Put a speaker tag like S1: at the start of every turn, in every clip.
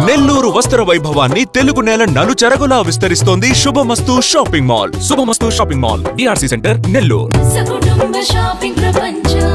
S1: నెల్లూరు వస్త్ర వైభవాన్ని తెలుగు నేల నలుచెరగులా విస్తరిస్తోంది Shubhamasthu shopping mall Shubhamasthu shopping mall DRC centre Nellore
S2: సకుటుంబ షాపింగ్ ప్రపంచం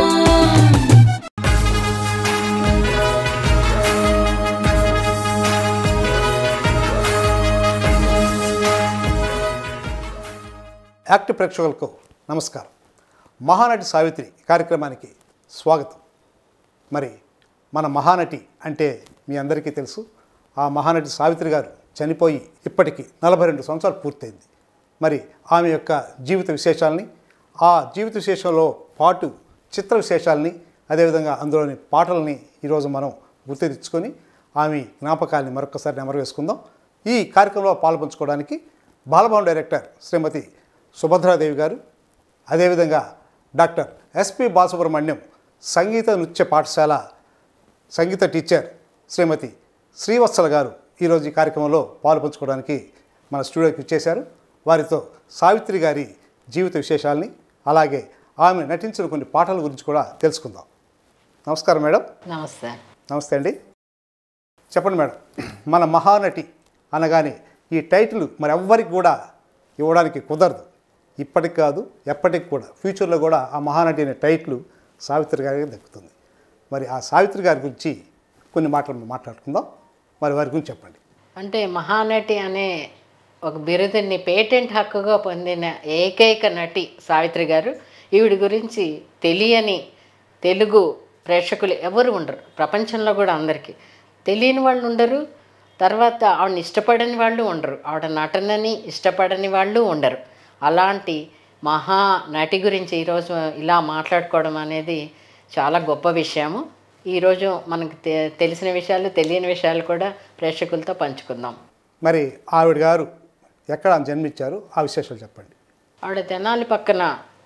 S3: యాక్ట్ ప్రేక్షకులకు నమస్కారం మహానటి సావిత్రి కార్యక్రమానికి స్వాగతం మరి మన మహానటి అంటే మీ అందరికీ తెలుసు ఆ మహానటి సావిత్రి గారు చనిపోయి ఇప్పటికి నలభై రెండు సంవత్సరాలు పూర్తయింది మరి ఆమె యొక్క జీవిత విశేషాలని ఆ జీవిత విశేషంలో పాటు చిత్ర విశేషాలని అదేవిధంగా అందులోని పాటలని ఈరోజు మనం గుర్తు తెచ్చుకొని ఆమె జ్ఞాపకాల్ని మరొకసారి నెమరు వేసుకుందాం ఈ కార్యక్రమంలో పాల్పంచుకోవడానికి బాలభవన్ డైరెక్టర్ శ్రీమతి సుభద్రాదేవి గారు అదేవిధంగా డాక్టర్ ఎస్పి బాలసుబ్రహ్మణ్యం సంగీత నృత్య పాఠశాల సంగీత టీచర్ శ్రీమతి శ్రీవత్సల గారు ఈరోజు ఈ కార్యక్రమంలో పాల్పంచుకోవడానికి మన స్టూడియోకి ఇచ్చేశారు వారితో సావిత్రి గారి జీవిత విశేషాలని అలాగే ఆమె నటించిన కొన్ని పాటల గురించి కూడా తెలుసుకుందాం నమస్కారం మేడం
S4: నమస్తే
S3: నమస్తే అండి చెప్పండి మేడం మన మహానటి అనగానే ఈ టైటిల్ మరి ఎవ్వరికి కూడా ఇవ్వడానికి కుదరదు ఇప్పటికి కాదు ఎప్పటికి కూడా ఫ్యూచర్లో కూడా ఆ మహానటి అనే టైటిల్ సావిత్రి గారికి దక్కుతుంది మరి ఆ సావిత్రి గారి గురించి కొన్ని మాటలు మనం మాట్లాడుకుందాం మరి వారి గురించి చెప్పండి
S4: అంటే మహానటి అనే ఒక బిరుదుని పేటెంట్ హక్కుగా పొందిన ఏకైక నటి సావిత్రి గారు ఈవిడ గురించి తెలియని తెలుగు ప్రేక్షకులు ఎవరు ఉండరు ప్రపంచంలో కూడా అందరికీ తెలియని వాళ్ళు ఉండరు తర్వాత ఆవిడని ఇష్టపడని వాళ్ళు ఉండరు ఆవిడ నటనని ఇష్టపడని వాళ్ళు ఉండరు అలాంటి మహా నటి గురించి ఈరోజు ఇలా మాట్లాడుకోవడం అనేది చాలా గొప్ప విషయము ఈరోజు మనకు తె తెలిసిన విషయాలు తెలియని విషయాలు కూడా ప్రేక్షకులతో పంచుకుందాం
S3: మరి ఆవిడ గారు ఎక్కడ జన్మించారు ఆ విశేషాలు చెప్పండి
S4: ఆవిడ తెనాలి పక్కన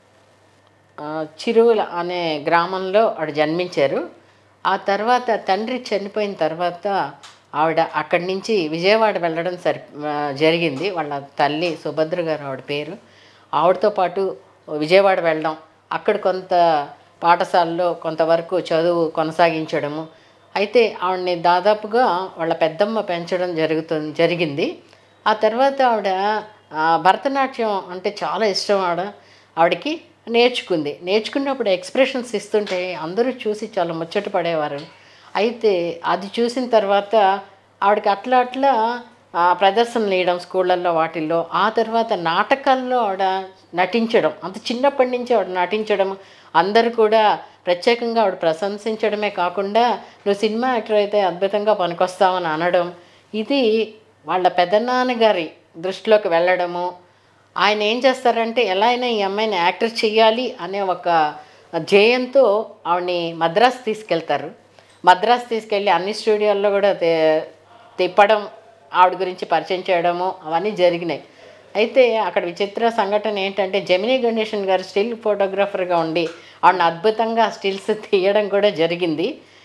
S4: ఆ, చిరువుల అనే గ్రామంలో ఆవిడ జన్మించారు ఆ తర్వాత తండ్రి చనిపోయిన తర్వాత ఆవిడ అక్కడి నుంచి విజయవాడ వెళ్ళడం సరి ఆ, జరిగింది వాళ్ళ తల్లి సుభద్ర గారు ఆవిడ పేరు ఆవిడతో పాటు విజయవాడ వెళ్ళడం అక్కడ కొంత పాఠశాలలో కొంతవరకు చదువు కొనసాగించడము అయితే ఆవిడని దాదాపుగా వాళ్ళ పెద్దమ్మ పెంచడం జరుగుతుంది జరిగింది ఆ తర్వాత ఆవిడ ఆ, భరతనాట్యం అంటే చాలా ఇష్టం ఆవిడ ఆవిడకి నేర్చుకుంది నేర్చుకున్నప్పుడు ఎక్స్ప్రెషన్స్ ఇస్తుంటే అందరూ చూసి చాలా ముచ్చట పడేవారు అయితే అది చూసిన తర్వాత ఆవిడకి అట్లా అట్లా ఆ, ప్రదర్శనలు వేయడం స్కూళ్ళల్లో వాటిల్లో ఆ తర్వాత నాటకాల్లో ఆవిడ నటించడం అంత చిన్నప్పటి నుంచి ఆవిడ నటించడం అందరూ కూడా ప్రత్యేకంగా ఆవిడ ప్రశంసించడమే కాకుండా నువ్వు సినిమా యాక్టర్ అయితే అద్భుతంగా పనికొస్తావని అనడం ఇది వాళ్ళ పెదనాన్నగారి దృష్టిలోకి వెళ్ళడము ఆయన ఏం చేస్తారంటే ఎలా అయినా ఈ అమ్మాయిని యాక్టర్ చేయాలి అనే ఒక ధ్యేయంతో ఆవిడని మద్రాసు తీసుకెళ్తారు మద్రాసు తీసుకెళ్ళి అన్ని స్టూడియోల్లో కూడా తే- తిప్పడం ఆవిడ గురించి పరిచయం చేయడము అవన్నీ జరిగినాయి అయితే అక్కడ విచిత్ర సంఘటన ఏంటంటే జమినీ గణేషన్ గారు స్టిల్ ఫోటోగ్రాఫర్గా ఉండి ఆవిడని అద్భుతంగా స్టిల్స్ తీయడం కూడా జరిగింది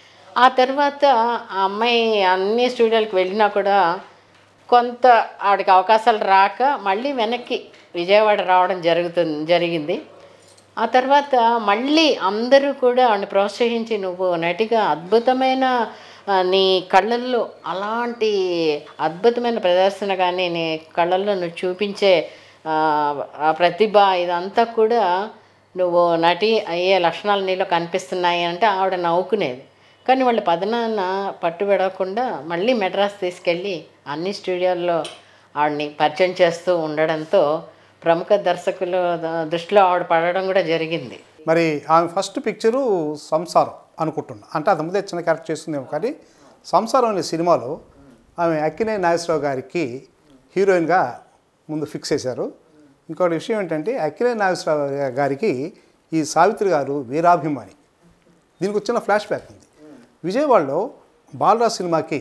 S4: ఆ తర్వాత ఆ అమ్మాయి అన్ని స్టూడియోలకు వెళ్ళినా కూడా కొంత ఆవిడకి అవకాశాలు రాక మళ్ళీ వెనక్కి విజయవాడ రావడం జరుగుతుంది జరిగింది ఆ తర్వాత మళ్ళీ అందరూ కూడా ఆవిడని ప్రోత్సహించి నువ్వు నటిగా అద్భుతమైన ఆ, నీ కళ్ళల్లో అలాంటి అద్భుతమైన ప్రదర్శన కానీ నీ కళ్ళల్లో నువ్వు చూపించే ఆ, ఆ ప్రతిభ ఇదంతా కూడా నువ్వు నటి అయ్యే లక్షణాలు నీలో కనిపిస్తున్నాయి అంటే ఆవిడ నవ్వుకునేది కానీ వాళ్ళ పదనాన్న పట్టు విడవకుండా మళ్ళీ మెడ్రాస్ తీసుకెళ్ళి అన్ని స్టూడియోల్లో ఆవిడని పరిచయం చేస్తూ ఉండడంతో ప్రముఖ దర్శకుల ద- దృష్టిలో ఆవిడ పడడం కూడా జరిగింది
S3: మరి ఆమె ఫస్ట్ పిక్చరు సంసారం అనుకుంటున్నా అంటే అంత ముందే చిన్న క్యారెక్టర్ చేస్తుందేమో కానీ సంసారం అనే సినిమాలో ఆమె అక్కినే నాగేశ్వరరావు గారికి హీరోయిన్గా ముందు ఫిక్స్ చేశారు ఇంకోటి విషయం ఏంటంటే అక్కినే నాగేశ్వరరావు గారికి ఈ సావిత్రి గారు వీరాభిమాని దీనికి వచ్చిన ఫ్లాష్ బ్యాక్ ఉంది విజయవాడలో బాలరాజ్ సినిమాకి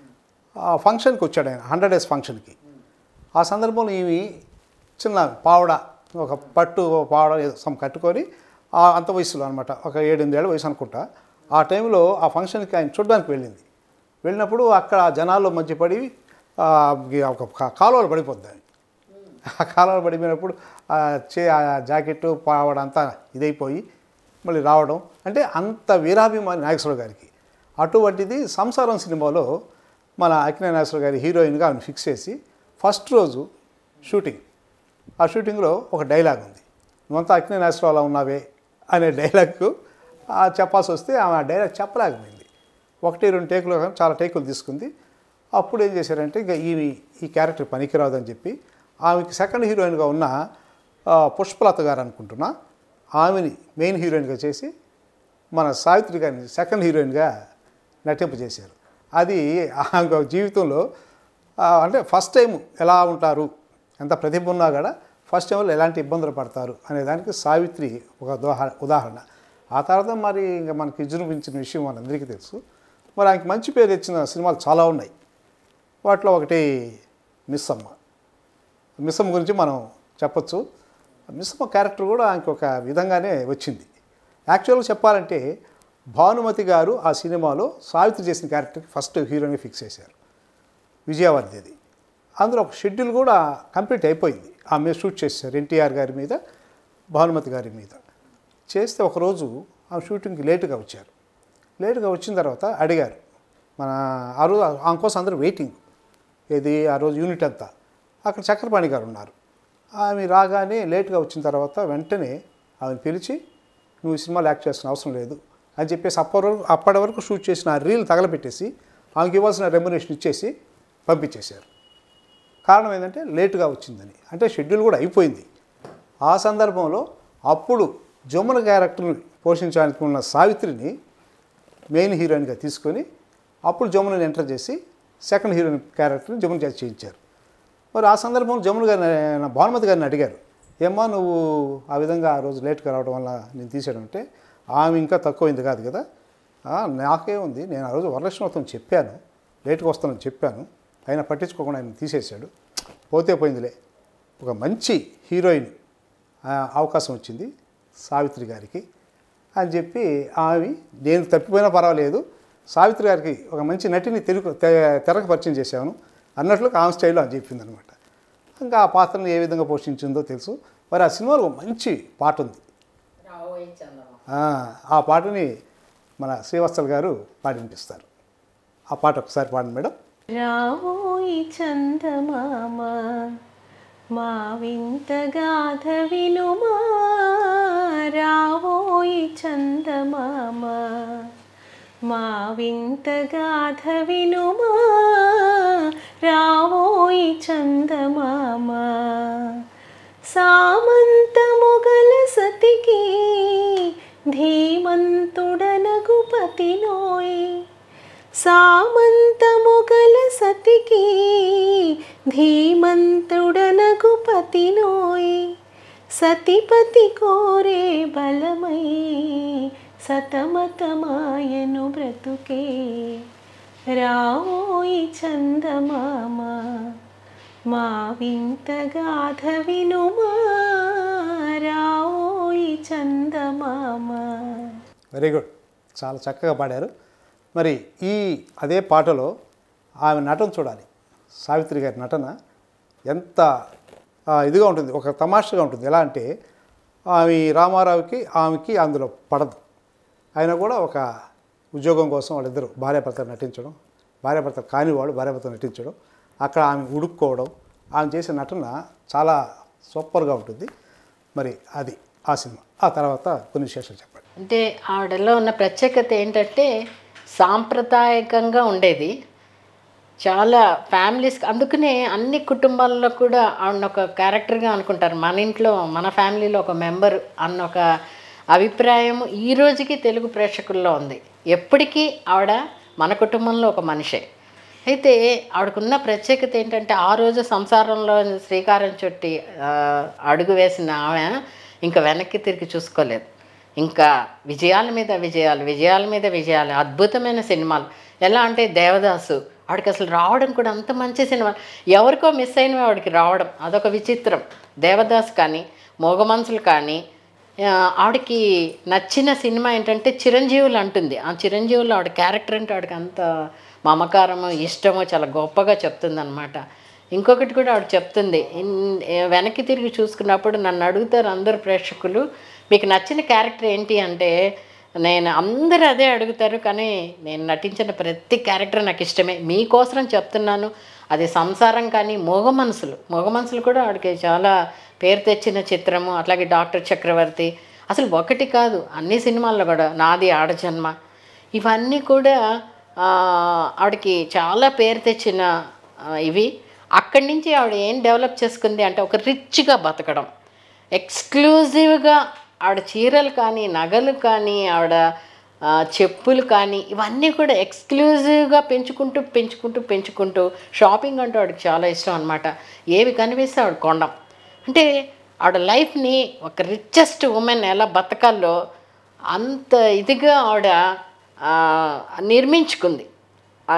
S3: ఆ ఫంక్షన్కి వచ్చాడు ఆయన హండ్రెడ్ డేస్ ఫంక్షన్కి ఆ సందర్భంలో ఈమె చిన్న పావడ ఒక పట్టు పావడ ఏదో సమ్ కట్టుకొని ఆ అంత వయసులో అనమాట ఒక ఏడెనిమిదేళ్ళ వయసు అనుకుంటా ఆ టైంలో ఆ ఫంక్షన్కి ఆయన చూడడానికి వెళ్ళింది వెళ్ళినప్పుడు అక్కడ ఆ జనాల్లో మధ్య పడి ఆ, ఒక కా- కాలువలో పడిపోద్ది ఆమె. ఆ కాలువలో పడిపోయినప్పుడు ఆ చే ఆ జాకెట్టు పావడ అంతా ఇదైపోయి మళ్ళీ రావడం అంటే అంత వీరాభిమాని నాగేశ్వరరావు గారికి అటువంటిది సంసారం సినిమాలో మన అక్కినే నాగేశ్వర గారి హీరోయిన్గా ఆమెను ఫిక్స్ చేసి ఫస్ట్ రోజు షూటింగ్ ఆ షూటింగ్లో ఒక డైలాగ్ ఉంది నువ్వంతా అక్కినే నాగేశ్వరరావులా ఉన్నావే అనే డైలాగ్ ఆ చెప్పాల్సి వస్తే ఆమె ఆ డైలాగ్ చెప్పలేకపోయింది ఒకటి రెండు టేకులు కాదు, చాలా టేకులు తీసుకుంది అప్పుడు ఏం చేశారంటే ఇంకా ఈ ఈ క్యారెక్టర్ పనికిరాదని చెప్పి ఆమెకి సెకండ్ హీరోయిన్గా ఉన్న ఆ, పుష్పలత గారు అనుకుంటున్నా ఆమెని మెయిన్ హీరోయిన్గా చేసి మన సావిత్రి గారిని సెకండ్ హీరోయిన్గా నటింపజేశారు అది ఆమె జీవితంలో ఆ, అంటే ఫస్ట్ టైం ఎలా ఉంటారు ఎంత ప్రతిభ ఉన్నా కూడా ఫస్ట్ టైంలో ఎలాంటి ఇబ్బందులు పడతారు అనే దానికి సావిత్రి ఒక ఉదాహరణ ఉదాహరణ ఆ తర్వాత మరి ఇంకా మనకి విజృంభించిన విషయం మనందరికీ తెలుసు మరి ఆయనకి మంచి పేరు తెచ్చిన సినిమాలు చాలా ఉన్నాయి వాటిలో ఒకటి మిస్ అమ్మ మిస్సమ్మ గురించి మనం చెప్పొచ్చు మిస్సమ్మ క్యారెక్టర్ కూడా ఆయనకి ఒక విధంగానే వచ్చింది యాక్చువల్గా చెప్పాలంటే భానుమతి గారు ఆ సినిమాలో సావిత్రి చేసిన క్యారెక్టర్కి ఫస్ట్ హీరోని ఫిక్స్ చేశారు విజయవర్ధది అందులో ఒక షెడ్యూల్ కూడా కంప్లీట్ అయిపోయింది ఆమె షూట్ చేశారు ఎన్టీఆర్ గారి మీద భానుమతి గారి మీద చేస్తే ఒకరోజు ఆమె షూటింగ్కి లేటుగా వచ్చారు లేటుగా వచ్చిన తర్వాత అడిగారు మన ఆ రోజు ఆమె కోసం అందరూ వెయిటింగ్ ఏది ఆ రోజు యూనిట్ అంతా అక్కడ చక్రపాణి గారు ఉన్నారు ఆమె రాగానే లేట్గా వచ్చిన తర్వాత వెంటనే ఆమెను పిలిచి నువ్వు ఈ సినిమాలో యాక్ట్ చేస్తున్న అవసరం లేదు అని చెప్పేసి అప్పటి వరకు అప్పటి వరకు షూట్ చేసిన ఆ రీల్ తగలపెట్టేసి ఆమెకి ఇవ్వాల్సిన రెమ్యునేషన్ ఇచ్చేసి పంపించేశారు కారణం ఏంటంటే లేటుగా వచ్చిందని అంటే షెడ్యూల్ కూడా అయిపోయింది ఆ సందర్భంలో అప్పుడు జమున క్యారెక్టర్ని పోషించడానికి ఉన్న సావిత్రిని మెయిన్ హీరోయిన్గా తీసుకొని అప్పుడు జమునని ఎంటర్ చేసి సెకండ్ హీరోయిన్ క్యారెక్టర్ని జమున చేసి చేయించారు మరి ఆ సందర్భంలో జమున గారిని ఆయన భానుమతి గారిని అడిగారు ఏమ్మా నువ్వు ఆ విధంగా ఆ రోజు లేట్గా రావడం వల్ల నేను తీసాడు అంటే ఆమె ఇంకా తక్కువైంది కాదు కదా "ఆ, నాకే ఉంది నేను ఆ రోజు వరలక్ష్మీవతం చెప్పాను లేట్గా వస్తానని చెప్పాను ఆయన పట్టించుకోకుండా ఆయన తీసేశాడు పోతే పోయిందిలే ఒక మంచి హీరోయిన్ ఆ, అవకాశం వచ్చింది సావిత్రి గారికి అని చెప్పి ఆమె నేను తప్పిపోయినా పర్వాలేదు సావిత్రి గారికి ఒక మంచి నటిని తెలుగు తె- తెరకు పరిచయం చేశాను అన్నట్లు ఆమె స్టైల్లో అని చెప్పింది అనమాట ఇంకా ఆ పాత్రను ఏ విధంగా పోషించిందో తెలుసు మరి ఆ సినిమాలో ఒక మంచి పాట ఉంది ఆ, ఆ పాటని మన శ్రీవత్సల్ గారు పాడి వినిపిస్తారు ఆ పాట ఒకసారి పాడండి మేడం
S5: రావోయి చందమామ మా వింత గాథ వినుమా రావోయి చందమామ మా వింత గాథ వినుమా రావోయి చందమామ సామంత మొగల సతికి ధీమంతుడనగు పతినోయ్ సామంత మొగల సతికి ధీమంతుడనగు పతినోయ్ సతిపతి కోరే బలమై సతమతమాయను బ్రతుకే రావోయి చందమామ మా వింత గాథ వినుమా రావోయి చందమామ
S3: వెరీ గుడ్ చాలా చక్కగా పాడారు మరి ఈ అదే పాటలో ఆమె నటన చూడాలి సావిత్రి గారి నటన ఎంత ఆ, ఇదిగా ఉంటుంది ఒక తమాషగా ఉంటుంది ఎలా అంటే ఆమె రామారావుకి ఆమెకి అందులో పడదు ఆయన కూడా ఒక ఉద్యోగం కోసం వాళ్ళిద్దరు భార్యాభర్తలు నటించడం భార్యాభర్త కానివాడు భార్యాభర్త నటించడం అక్కడ ఆమె ఉడుక్కోవడం ఆమె చేసే నటన చాలా సూపర్గా ఉంటుంది మరి అది ఆ సినిమా ఆ తర్వాత కొన్ని విశేషాలు చెప్పండి
S4: అంటే ఆవిడలో ఉన్న ప్రత్యేకత ఏంటంటే సాంప్రదాయకంగా ఉండేది చాలా ఫ్యామిలీస్ అందుకనే అన్ని కుటుంబాల్లో కూడా ఆవిడ ఒక క్యారెక్టర్గా అనుకుంటారు మన ఇంట్లో మన ఫ్యామిలీలో ఒక మెంబర్ అన్న ఒక అభిప్రాయం ఈ రోజుకి తెలుగు ప్రేక్షకుల్లో ఉంది ఎప్పటికీ ఆవిడ మన కుటుంబంలో ఒక మనిషే అయితే ఆవిడకున్న ప్రత్యేకత ఏంటంటే ఆ రోజు సంసారంలో శ్రీకారం చుట్టి ఆ, అడుగు వేసిన ఆమె ఇంకా వెనక్కి తిరిగి చూసుకోలేదు ఇంకా విజయాల మీద విజయాలు విజయాల మీద విజయాలు అద్భుతమైన సినిమాలు ఎలా అంటే దేవదాసు ఆవిడకి అసలు రావడం కూడా అంత మంచి సినిమా ఎవరికో మిస్ అయినవి ఆవిడకి రావడం అదొక విచిత్రం దేవదాస్ కానీ మోగమనుషులు కానీ ఆ, ఆవిడకి నచ్చిన సినిమా ఏంటంటే చిరంజీవులు అంటుంది ఆ చిరంజీవులు ఆవిడ క్యారెక్టర్ అంటే ఆవిడకి అంత మమకారము ఇష్టము చాలా గొప్పగా చెప్తుంది అనమాట ఇంకొకటి కూడా ఆవిడ చెప్తుంది ఇన్- ఏ, వెనక్కి తిరిగి చూసుకున్నప్పుడు నన్ను అడుగుతారు అందరు ప్రేక్షకులు మీకు నచ్చిన క్యారెక్టర్ ఏంటి అంటే నేను అందరూ అదే అడుగుతారు కానీ నేను నటించిన ప్రతి క్యారెక్టర్ నాకు ఇష్టమే మీకోసం చెప్తున్నాను అది సంసారం కానీ మోగ మనసులు మోగ మనసులు కూడా ఆవిడకి చాలా పేరు తెచ్చిన చిత్రము అట్లాగే డాక్టర్ చక్రవర్తి అసలు ఒకటి కాదు అన్ని సినిమాల్లో కూడా నాది ఆడజన్మ ఇవన్నీ కూడా ఆ, ఆవిడకి చాలా పేరు తెచ్చిన ఆ, ఇవి అక్కడి నుంచి ఆవిడ ఏం డెవలప్ చేసుకుంది అంటే ఒక రిచ్గా బతకడం ఎక్స్క్లూజివ్గా ఆవిడ చీరలు కానీ నగలు కానీ ఆవిడ ఆ, చెప్పులు కానీ ఇవన్నీ కూడా ఎక్స్క్లూజివ్గా పెంచుకుంటూ పెంచుకుంటూ పెంచుకుంటూ షాపింగ్ అంటే ఆవిడకి చాలా ఇష్టం అనమాట ఏవి కనిపిస్తే ఆవిడ కొండం అంటే ఆవిడ లైఫ్ని ఒక రిచెస్ట్ ఉమెన్ ఎలా బతకాలో అంత ఇదిగా ఆవిడ ఆ, నిర్మించుకుంది ఆ,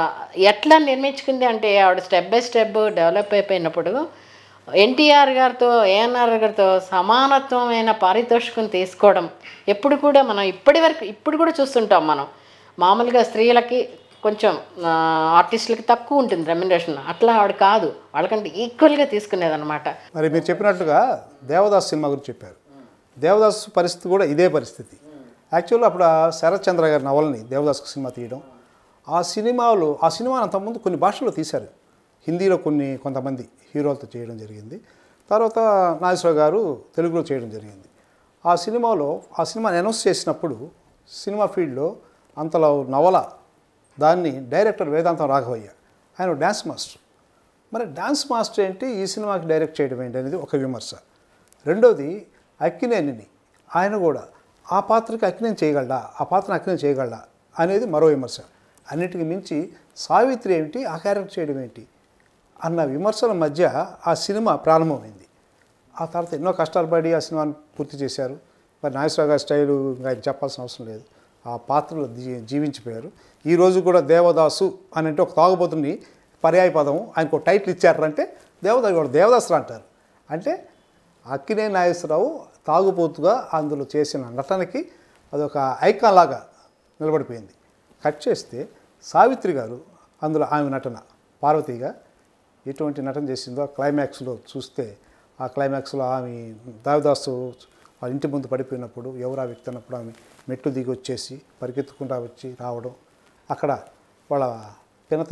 S4: ఎట్లా నిర్మించుకుంది అంటే ఆవిడ స్టెప్ బై స్టెప్ డెవలప్ అయిపోయినప్పుడు ఎన్టీఆర్ గారితో ఏఎన్ఆర్ గారితో సమానత్వమైన పారితోషికం తీసుకోవడం ఎప్పుడు కూడా మనం ఇప్పటి వరకు ఇప్పుడు కూడా చూస్తుంటాం మనం మామూలుగా స్త్రీలకి కొంచెం ఆ, ఆర్టిస్టులకి తక్కువ ఉంటుంది రెమ్యునరేషన్ అట్లా ఆవిడ కాదు వాళ్ళకంటే ఈక్వల్గా తీసుకునేదన్నమాట
S3: మరి మీరు చెప్పినట్లుగా దేవదాస్ సినిమా గురించి చెప్పారు దేవదాస్ పరిస్థితి కూడా ఇదే పరిస్థితి యాక్చువల్గా అప్పుడు ఆ శరత్ చంద్ర గారి నవలని దేవదాస్ సినిమా తీయడం ఆ సినిమాలు ఆ సినిమాను అంతకుముందు కొన్ని భాషల్లో తీశారు హిందీలో కొన్ని కొంతమంది హీరోలతో చేయడం జరిగింది తర్వాత నాగేశ్వరరావు గారు తెలుగులో చేయడం జరిగింది ఆ సినిమాలో ఆ సినిమాని అనౌన్స్ చేసినప్పుడు సినిమా ఫీల్డ్లో అంతలో నవల దాన్ని డైరెక్టర్ వేదాంతం రాఘవయ్య ఆయన డ్యాన్స్ మాస్టర్ మరి డ్యాన్స్ మాస్టర్ ఏంటి ఈ సినిమాకి డైరెక్ట్ చేయడం ఏంటి అనేది ఒక విమర్శ రెండోది అక్కినేనిని ఆయన కూడా ఆ పాత్రకి అక్కినేని చేయగలడా ఆ పాత్రను అక్కినేని చేయగలడా అనేది మరో విమర్శ అన్నిటికి మించి సావిత్రి ఏమిటి ఆ క్యారెక్టర్ చేయడం ఏంటి అన్న విమర్శల మధ్య ఆ సినిమా ప్రారంభమైంది ఆ తర్వాత ఎన్నో కష్టాలు పడి ఆ సినిమాని పూర్తి చేశారు మరి నాగేశ్వరరావు గారి స్టైలు ఇంకా ఆయన చెప్పాల్సిన అవసరం లేదు ఆ పాత్రలో జీ- జీవించిపోయారు ఈ రోజు కూడా దేవదాసు అని అంటే ఒక తాగుబోతుని పర్యాయ పదం ఆయనకు ఒక టైటిల్ ఇచ్చారంటే దేవదాసు కూడా దేవదాసులు అంటారు అంటే అక్కినే నాగేశ్వరరావు తాగుబోతుగా అందులో చేసిన నటనకి అదొక ఐకాన్ లాగా నిలబడిపోయింది కట్ చేస్తే సావిత్రి గారు అందులో ఆమె నటన పార్వతిగా ఎటువంటి నటన చేసిందో ఆ క్లైమాక్స్లో చూస్తే ఆ క్లైమాక్స్లో ఆమె దేవదాసు వాళ్ళ ఇంటి ముందు పడిపోయినప్పుడు ఎవరు ఆ వ్యక్తి అన్నప్పుడు ఆమె మెట్టు దిగి వచ్చేసి పరిగెత్తుకుంటా వచ్చి రావడం అక్కడ వాళ్ళ పినత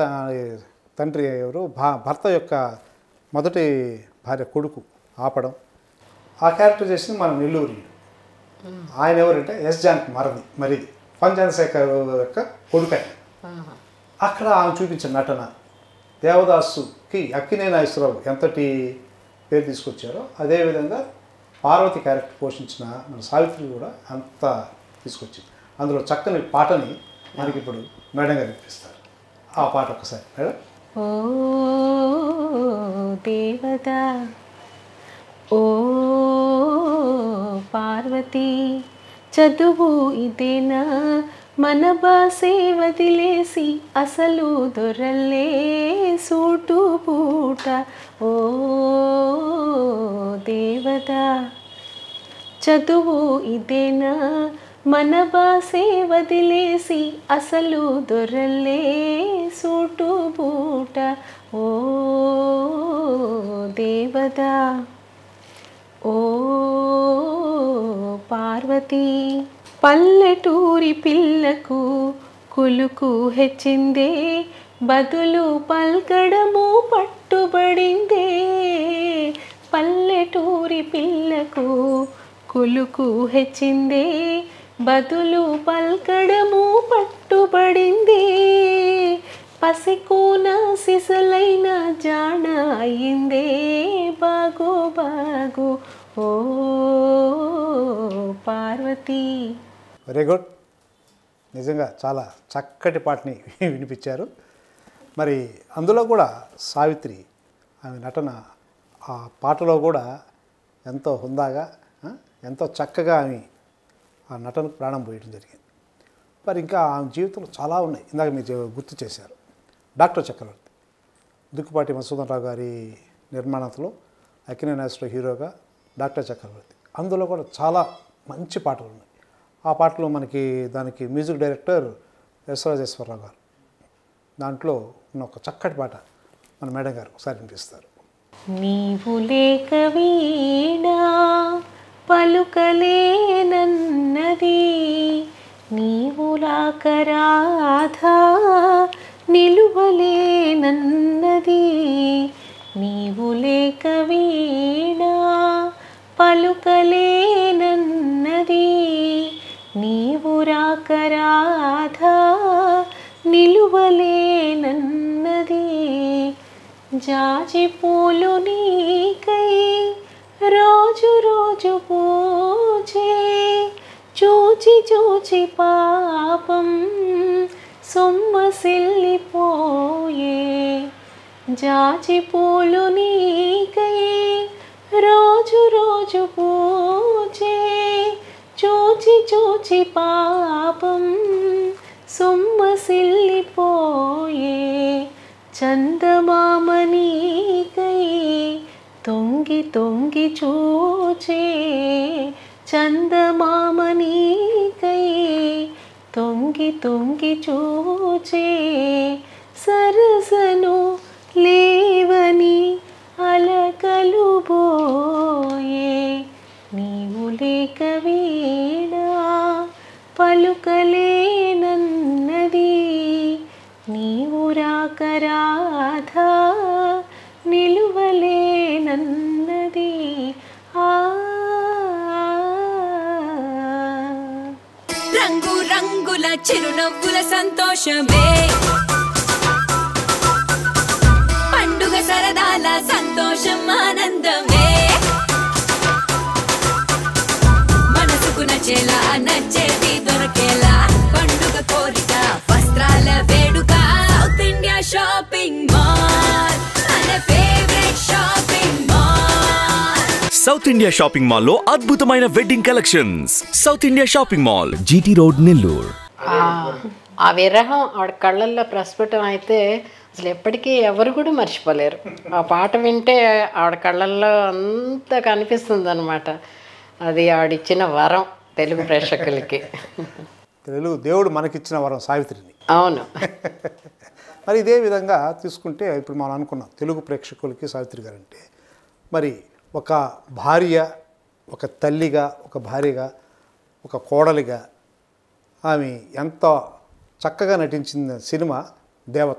S3: తండ్రి ఎవరు భా భర్త యొక్క మొదటి భార్య కొడుకు ఆపడం ఆ క్యారెక్టర్ చేసింది మన నెల్లూరి ఆయన ఎవరంటే ఎస్ జానకి మరది మరిది పవన్ చంద్రశేఖర్ యొక్క కొడుకు ఆయన అక్కడ ఆమె చూపించిన నటన దేవదాసుకి అక్కినే నాగేశ్వరరావు ఎంతటి పేరు తీసుకొచ్చారో అదేవిధంగా పార్వతి క్యారెక్టర్ పోషించిన మన సావిత్రి కూడా అంత తీసుకొచ్చింది అందులో చక్కని పాటని మనకి ఇప్పుడు మేడం గారు వినిపిస్తారు ఆ పాట ఒకసారి మేడం
S5: ఓ దేవత ఓ పార్వతి చదువు ఇదేనా మన బాసే వదిలేసి అసలు దొరల్లే సూటు పూట ఓ దేవత చదువు ఇదేనా మన బాసే వదిలేసి అసలు దొరల్లే సూటు బూట ఓ దేవత ఓ పార్వతి పల్లెటూరి పిల్లకు కులుకు హెచ్చిందే బదులు పల్కడము పట్టుబడిందే పల్లెటూరి పిల్లకు కులుకు హెచ్చిందే బదులు పల్కడము పట్టుబడిందే పసికోన సిసలైన జాణ అయిందే బాగు బాగు ఓ పార్వతి
S3: వెరీ గుడ్ నిజంగా చాలా చక్కటి పాటని వినిపించారు మరి అందులో కూడా సావిత్రి ఆమె నటన ఆ పాటలో కూడా ఎంతో హుందాగా ఆ, ఎంతో చక్కగా ఆమె ఆ నటనకు ప్రాణం పోయడం జరిగింది మరి ఇంకా ఆమె జీవితంలో చాలా ఉన్నాయి ఇందాక మీరు చె- గుర్తు చేశారు డాక్టర్ చక్రవర్తి దుక్కుపాటి మసూదన్ రావు గారి నిర్మాణంలో అక్కినే నాగేశ్వర హీరోగా డాక్టర్ చక్రవర్తి అందులో కూడా చాలా మంచి పాటలు ఉన్నాయి ఆ పాటలో మనకి దానికి మ్యూజిక్ డైరెక్టర్ ఎస్ రాజేశ్వరరావు గారు దాంట్లో ఉన్న ఒక చక్కటి పాట మన మేడం గారు ఒకసారి వినిపిస్తారు
S5: నీవు లేక వీణా పలుకలేనన్నది నీవులాకరాధా నిలువలేనన్నది నీవు లేక వీణా పలుకలేనన్నది నీవు రాకరాధా నిలువలేనన్నది జాజి పూలు నీకై రోజు రోజు పూజే చూచి చూచి పాపం సొమ్మసిల్లిపోయే జాజి పూలు నీకై రోజు రోజు పూజే చూచి చూచి పాపం సొమ్మసిల్లిపోయే చందమామ నీకై తొంగి తొంగి చూచే చందమామ నీకై తొంగి తొంగి చూచే సరసను లేవని అలకలు బోయే నీవు లేక వీణా పలుకలేనన్నది నీవు రాకరాధా నిలువలేనన్నది ఆ
S2: రంగు రంగుల చిరునవ్వుల సంతోషమే పండుగ సరదాల సంతోషం ఆనందమే మనసుకు నచ్చేలా నచ్చేది దొరకేలా పండుగ కోరిక వస్త్రాల వేడుక సౌత్ ఇండియా షాపింగ్ మాల్ మన favourite shopping mall
S1: South India shopping mall లో అద్భుతమైన wedding collections South India shopping mall GT road Nellore
S4: ఆ- ఆ విరహం ఆవిడ కళ్ళల్లో ప్రస్ఫుటం అయితే అసలు ఎప్పటికీ ఎవరు కూడా మర్చిపోలేరు ఆ పాట వింటే ఆవిడ కళ్ళల్లో అంత కనిపిస్తుంది అనమాట అది ఆవిడిచ్చిన వరం తెలుగు ప్రేక్షకులకి
S3: తెలుగు దేవుడు మనకిచ్చిన వరం సావిత్రిని
S4: అవును
S3: మరి ఇదే విధంగా తీసుకుంటే ఇప్పుడు మనం అనుకున్నాం తెలుగు ప్రేక్షకులకి సావిత్రి గారు అంటే మరి ఒక భార్య ఒక తల్లిగా ఒక భార్యగా ఒక కోడలిగా ఆమె ఎంత చక్కగా నటించిన సినిమా దేవత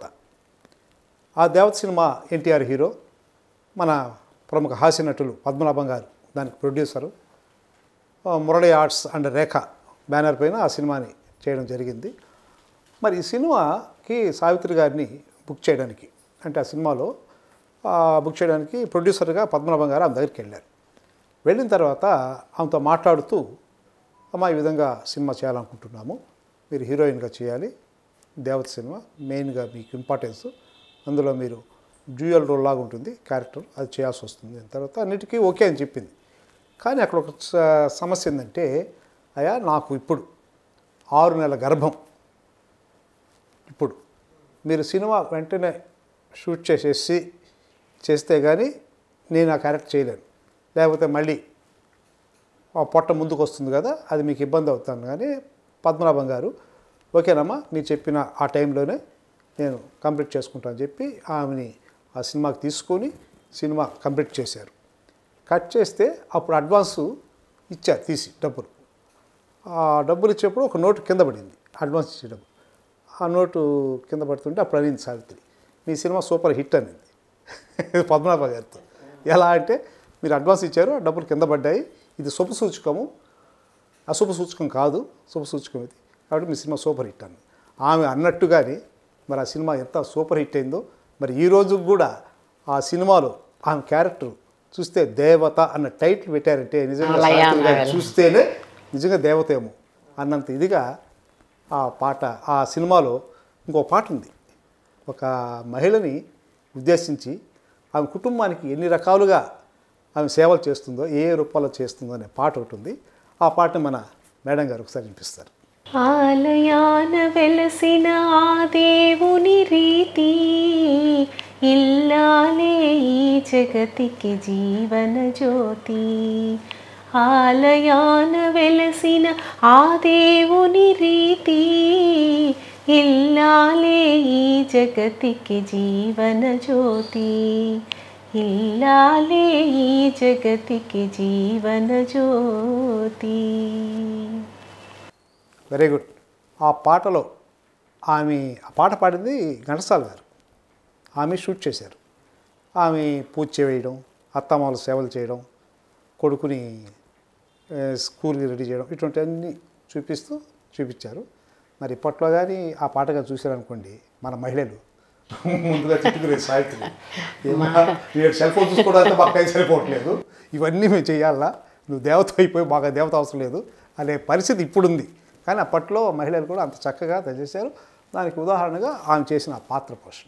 S3: ఆ దేవత సినిమా ఎన్టీఆర్ హీరో మన ప్రముఖ హాస్య నటులు పద్మనాభం గారు దానికి ప్రొడ్యూసరు ఆ, Murali arts and Rekha banner పైన ఆ సినిమాని చేయడం జరిగింది మరి ఈ సినిమాకి సావిత్రి గారిని బుక్ చేయడానికి అంటే ఆ సినిమాలో ఆ, బుక్ చేయడానికి ప్రొడ్యూసర్గా పద్మనాభం గారు ఆమె దగ్గరికి వెళ్ళారు వెళ్ళిన తర్వాత ఆమెతో మాట్లాడుతూ అమ్మా ఈ విధంగా సినిమా చేయాలనుకుంటున్నాము మీరు హీరోయిన్గా చేయాలి దేవత సినిమా మెయిన్గా మీకు ఇంపార్టెన్స్ అందులో మీరు డ్యూయల్ రోల్ లాగా ఉంటుంది క్యారెక్టర్ అది చేయాల్సి వస్తుంది అని తర్వాత అన్నిటికీ ఓకే అని చెప్పింది కానీ అక్కడ ఒక స- సమస్య ఏంటంటే అయ్యా నాకు ఇప్పుడు ఆరు నెలల గర్భం ఇప్పుడు మీరు సినిమా వెంటనే షూట్ చేసేసి చేస్తే కానీ నేను ఆ క్యారెక్టర్ చేయలేను లేకపోతే మళ్ళీ ఆ పొట్ట ముందుకు వస్తుంది కదా అది మీకు ఇబ్బంది అవుతాను కానీ పద్మనాభం గారు ఓకేనమ్మా మీరు చెప్పిన ఆ టైంలోనే నేను కంప్లీట్ చేసుకుంటానని చెప్పి ఆమెని ఆ సినిమాకి తీసుకొని సినిమా కంప్లీట్ చేశారు కట్ చేస్తే అప్పుడు అడ్వాన్సు ఇచ్చారు తీసి డబ్బులు ఆ డబ్బులు ఇచ్చేప్పుడు ఒక నోటు కింద పడింది అడ్వాన్స్ ఇచ్చే డబ్బు ఆ నోటు కింద పడుతుంటే అప్పుడు అనింది సావిత్రి మీ సినిమా సూపర్ హిట్ అనింది పద్మనాభ గారితో ఎలా అంటే మీరు అడ్వాన్స్ ఇచ్చారు ఆ డబ్బులు కింద పడ్డాయి ఇది శుభ సూచకము అశుభ సూచకం కాదు శుభ సూచకం ఇది కాబట్టి మీ సినిమా సూపర్ హిట్ అని ఆమె అన్నట్టుగానే మరి ఆ సినిమా ఎంత సూపర్ హిట్ అయిందో మరి ఈ రోజు కూడా ఆ సినిమాలో ఆమె క్యారెక్టర్ చూస్తే దేవత అన్న టైటిల్ పెట్టారంటే నిజంగా
S4: అలయా
S3: సావిత్రి గారిని
S4: నవల.
S3: చూస్తేనే నిజంగా దేవత ఏమో అన్నంత ఇదిగా ఆ పాట ఆ సినిమాలో ఇంకో పాట ఉంది ఒక మహిళని ఉద్దేశించి ఆమె కుటుంబానికి ఎన్ని రకాలుగా ఆమె సేవలు చేస్తుందో ఏ ఏ రూపాల్లో చేస్తుందో అనే పాట ఒకటి ఉంది ఆ పాటని మన మేడం గారు ఒకసారి వినిపిస్తారు
S5: ఆలయాన వెలసిన ఆ దేవుని రీతి ఇల్లాలే ఈ జగతికి జీవన జ్యోతి ఆలయాన వెలసిన ఆ దేవుని రీతి ఇల్లాలే ఈ జగతికి జీవన జ్యోతి ఇల్లాలే ఈ జగతికి జీవన జ్యోతి
S3: వెరీ గుడ్ ఆ పాటలో ఆమె ఆ పాట పాడింది ఘంటసాల గారు ఆమె షూట్ చేశారు ఆమె పూజ చేయడం అత్తమామలు సేవలు చేయడం కొడుకుని ఏ, స్కూల్కి రెడీ చేయడం ఇటువంటివన్నీ చూపిస్తూ చూపించారు మరి ఇప్పట్లో కానీ ఆ పాటగా చూశారనుకోండి మన మహిళలు ముందుగా తిట్టుకునే సాహిత్యం వీడు సెల్ ఫోన్ చూసుకోవడానికి మాకు టైం సరిపోవట్లేదు ఇవన్నీ మేము చేయాలా నువ్వు దేవత అయిపోయి బాగా దేవత అవసరం లేదు అనే పరిస్థితి ఇప్పుడుంది కానీ అప్పట్లో మహిళలు కూడా అంత చక్కగా చేశారు దానికి ఉదాహరణగా ఆమె చేసిన ఆ పాత్ర పోషణ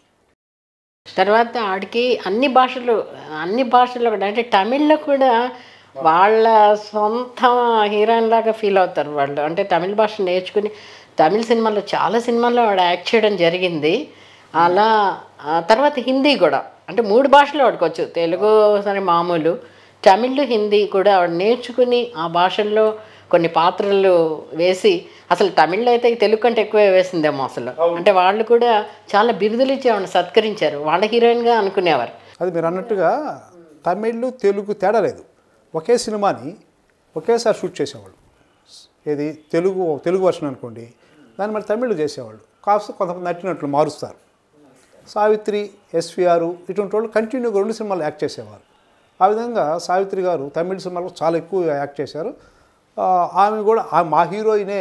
S4: తర్వాత ఆడికి అన్ని భాషలు అన్ని భాషల్లో కూడా అంటే తమిళ్లో కూడా వాళ్ళ సొంత హీరోయిన్ లాగా ఫీల్ అవుతారు వాళ్ళు అంటే తమిళ భాష నేర్చుకుని తమిళ సినిమాల్లో చాలా సినిమాల్లో ఆవిడ యాక్ట్ చేయడం జరిగింది అలా ఆ తర్వాత హిందీ కూడా అంటే మూడు భాషలు ఆడుకోవచ్చు తెలుగు సరే మామూలు తమిళ్ హిందీ కూడా ఆవిడ నేర్చుకుని ఆ భాషల్లో కొన్ని పాత్రలు వేసి అసలు తమిళ్లో అయితే ఈ తెలుగు కంటే ఎక్కువే వేసిందేమో అసలు అంటే వాళ్ళు కూడా చాలా బిరుదులు ఇచ్చి ఆవిడ సత్కరించారు వాళ్ళ హీరోయిన్గా అనుకునేవారు
S3: అది మీరు అన్నట్టుగా తమిళ్ తెలుగు తేడా లేదు ఒకే సినిమాని ఒకేసారి షూట్ చేసేవాళ్ళు ఏది తెలుగు తెలుగు వర్షన్ అనుకోండి దాన్ని మరి తమిళ్ చేసేవాళ్ళు కాస్త కొంతమంది నటినట్లు మారుస్తారు సావిత్రి ఎస్విఆర్ ఇటువంటి వాళ్ళు కంటిన్యూగా రెండు సినిమాలు యాక్ట్ చేసేవారు ఆ విధంగా సావిత్రి గారు తమిళ సినిమాలో చాలా ఎక్కువ యాక్ట్ చేశారు ఆ, ఆమె కూడా ఆ మా హీరోయినే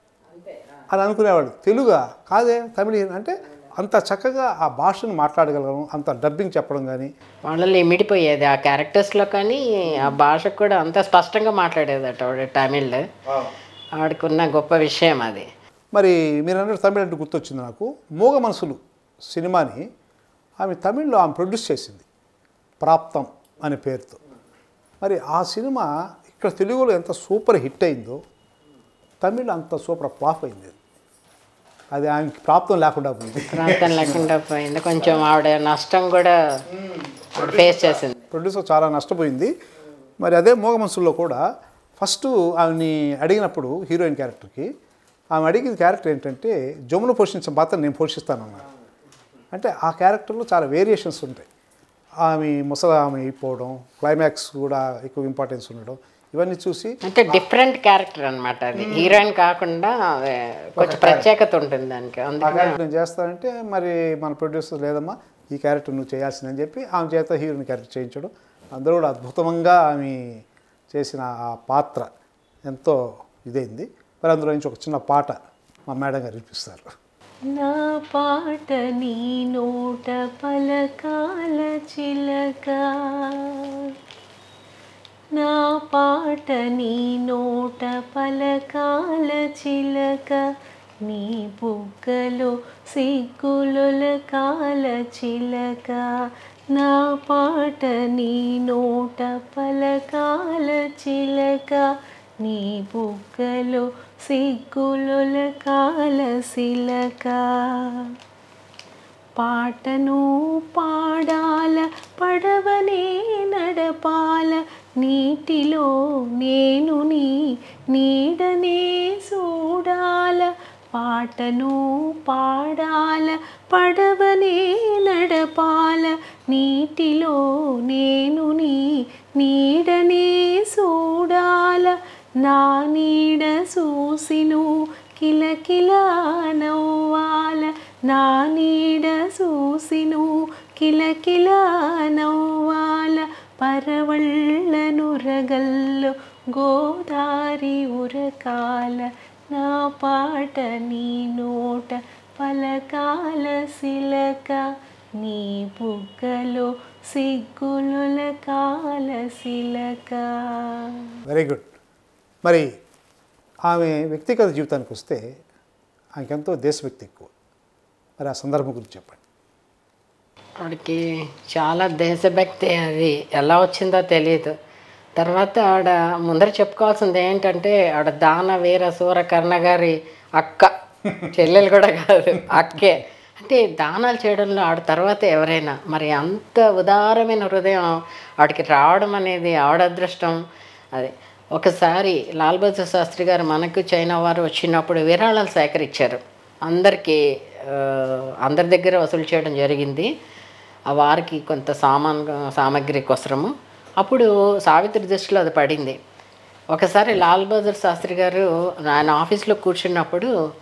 S3: అని అనుకునేవాడు తెలుగా కాదే తమిళ హీరో అంటే అంత చక్కగా ఆ భాషను మాట్లాడగలగడం అంత డబ్బింగ్ చెప్పడం కానీ
S4: వాళ్ళలో ఇమిడిపోయేది ఆ క్యారెక్టర్స్లో కానీ ఆ భాషకు కూడా అంత స్పష్టంగా మాట్లాడేదట ఆవిడ తమిళ్ ఆవిడకున్న గొప్ప విషయం అది
S3: మరి మీరు అన్నట్టు తమిళ అంటే గుర్తొచ్చింది నాకు మూగ మనసులు సినిమాని ఆమె తమిళ్లో ఆమె ప్రొడ్యూస్ చేసింది ప్రాప్తం అనే పేరుతో మరి ఆ సినిమా ఇక్కడ తెలుగులో ఎంత సూపర్ హిట్ అయిందో తమిళ్ అంత సూపర్ ఫ్లాప్ అయింది అది. అది ఆమెకి ప్రాప్తం లేకుండా పోయింది
S4: ప్రాంతం లేకుండా పోయింది కొంచెం ఆవిడ నష్టం కూడా ఫేస్ చేసింది
S3: ప్రొడ్యూసర్ చాలా నష్టపోయింది మరి అదే మూగ మనసుల్లో కూడా ఫస్ట్ ఆమెని అడిగినప్పుడు హీరోయిన్ క్యారెక్టర్కి ఆమె అడిగిన క్యారెక్టర్ ఏంటంటే జమున పోషించిన పాత్ర నేను పోషిస్తానన్నాను అంటే ఆ క్యారెక్టర్లో చాలా వేరియేషన్స్ ఉంటాయి ఆమె ముసలి ఆమె అయిపోవడం క్లైమాక్స్ కూడా ఎక్కువ ఇంపార్టెన్స్ ఉండడం ఇవన్నీ చూసి
S4: అంటే డిఫరెంట్ క్యారెక్టర్ అన్నమాట అది హీరోయిన్ కాకుండా అదే కొంచెం ప్రత్యేకత ఉంటుంది దానికి
S3: ఆ
S4: అందుకని
S3: క్యారెక్టర్ నేను చేస్తానంటే మరి మన ప్రొడ్యూసర్ లేదమ్మా ఈ క్యారెక్టర్ నువ్వు చేయాల్సిందని చెప్పి ఆమె చేత హీరోయిన్ క్యారెక్టర్ చేయించడం అందరూ కూడా అద్భుతంగా ఆమె చేసిన ఆ పాత్ర ఎంతో ఇదైంది మరి అందులో నుంచి ఒక చిన్న పాట మా మేడం గారు వినిపిస్తారు
S5: నా పాట నీ నోట పలకాల చిలక నా పాట నీ నోట పలకాల చిలక నీ బుగ్గలో సిగ్గులొల కాల చిలక నా పాట నీ నోట పలకాల చిలక నీ బుగ్గలో సిగ్గులొల కాల శిలక పాటను పాడాల పడవనే నడపాల నీటిలో నేను నీ నీడనే చూడాల పాటను పాడాల పడవనే నడపాల నీటిలో నేను నీ నీడనే చూడాల నా నీడ చూసిను కిలకిల నవ్వాల నా నీడ చూసిను కిలకిల నవ్వాల పరవళ్ళను రగల్లో గోదారి ఉరకాల నా పాట నీ నోట పలకాల శిలక నీ బుగ్గలో సిగ్గులుల కాల శిలక
S3: వెరీ గుడ్ మరి ఆమె వ్యక్తిగత జీవితానికి వస్తే ఆమెకెంతో దేశభక్తి ఎక్కువ మరి ఆ సందర్భం గురించి చెప్పండి
S4: ఆవిడకి చాలా దేశభక్తి అది ఎలా వచ్చిందో తెలియదు తర్వాత ఆవిడ ముందర చెప్పుకోవాల్సింది ఏంటంటే ఆవిడ దాన వీర సూర కర్ణ గారి అక్క చెల్లెలు కూడా కాదు అక్కే అంటే దానాలు చేయడంలో ఆవిడ తర్వాత ఎవరైనా మరి అంత ఉదారమైన హృదయం ఆవిడకి రావడం అనేది ఆవిడ అదృష్టం అది ఒకసారి లాల్ బహదూర్ శాస్త్రి గారు మనకు చైనా వారు వచ్చినప్పుడు విరాళాలు సేకరించారు అందరికీ ఆ, అందరి దగ్గర వసూలు చేయడం జరిగింది ఆ వారికి కొంత సామాన్ సామాగ్రి కోసరము అప్పుడు సావిత్రి దృష్టిలో అది పడింది ఒకసారి లాల్ బహదూర్ శాస్త్రి గారు ఆయన ఆఫీస్లో కూర్చున్నప్పుడు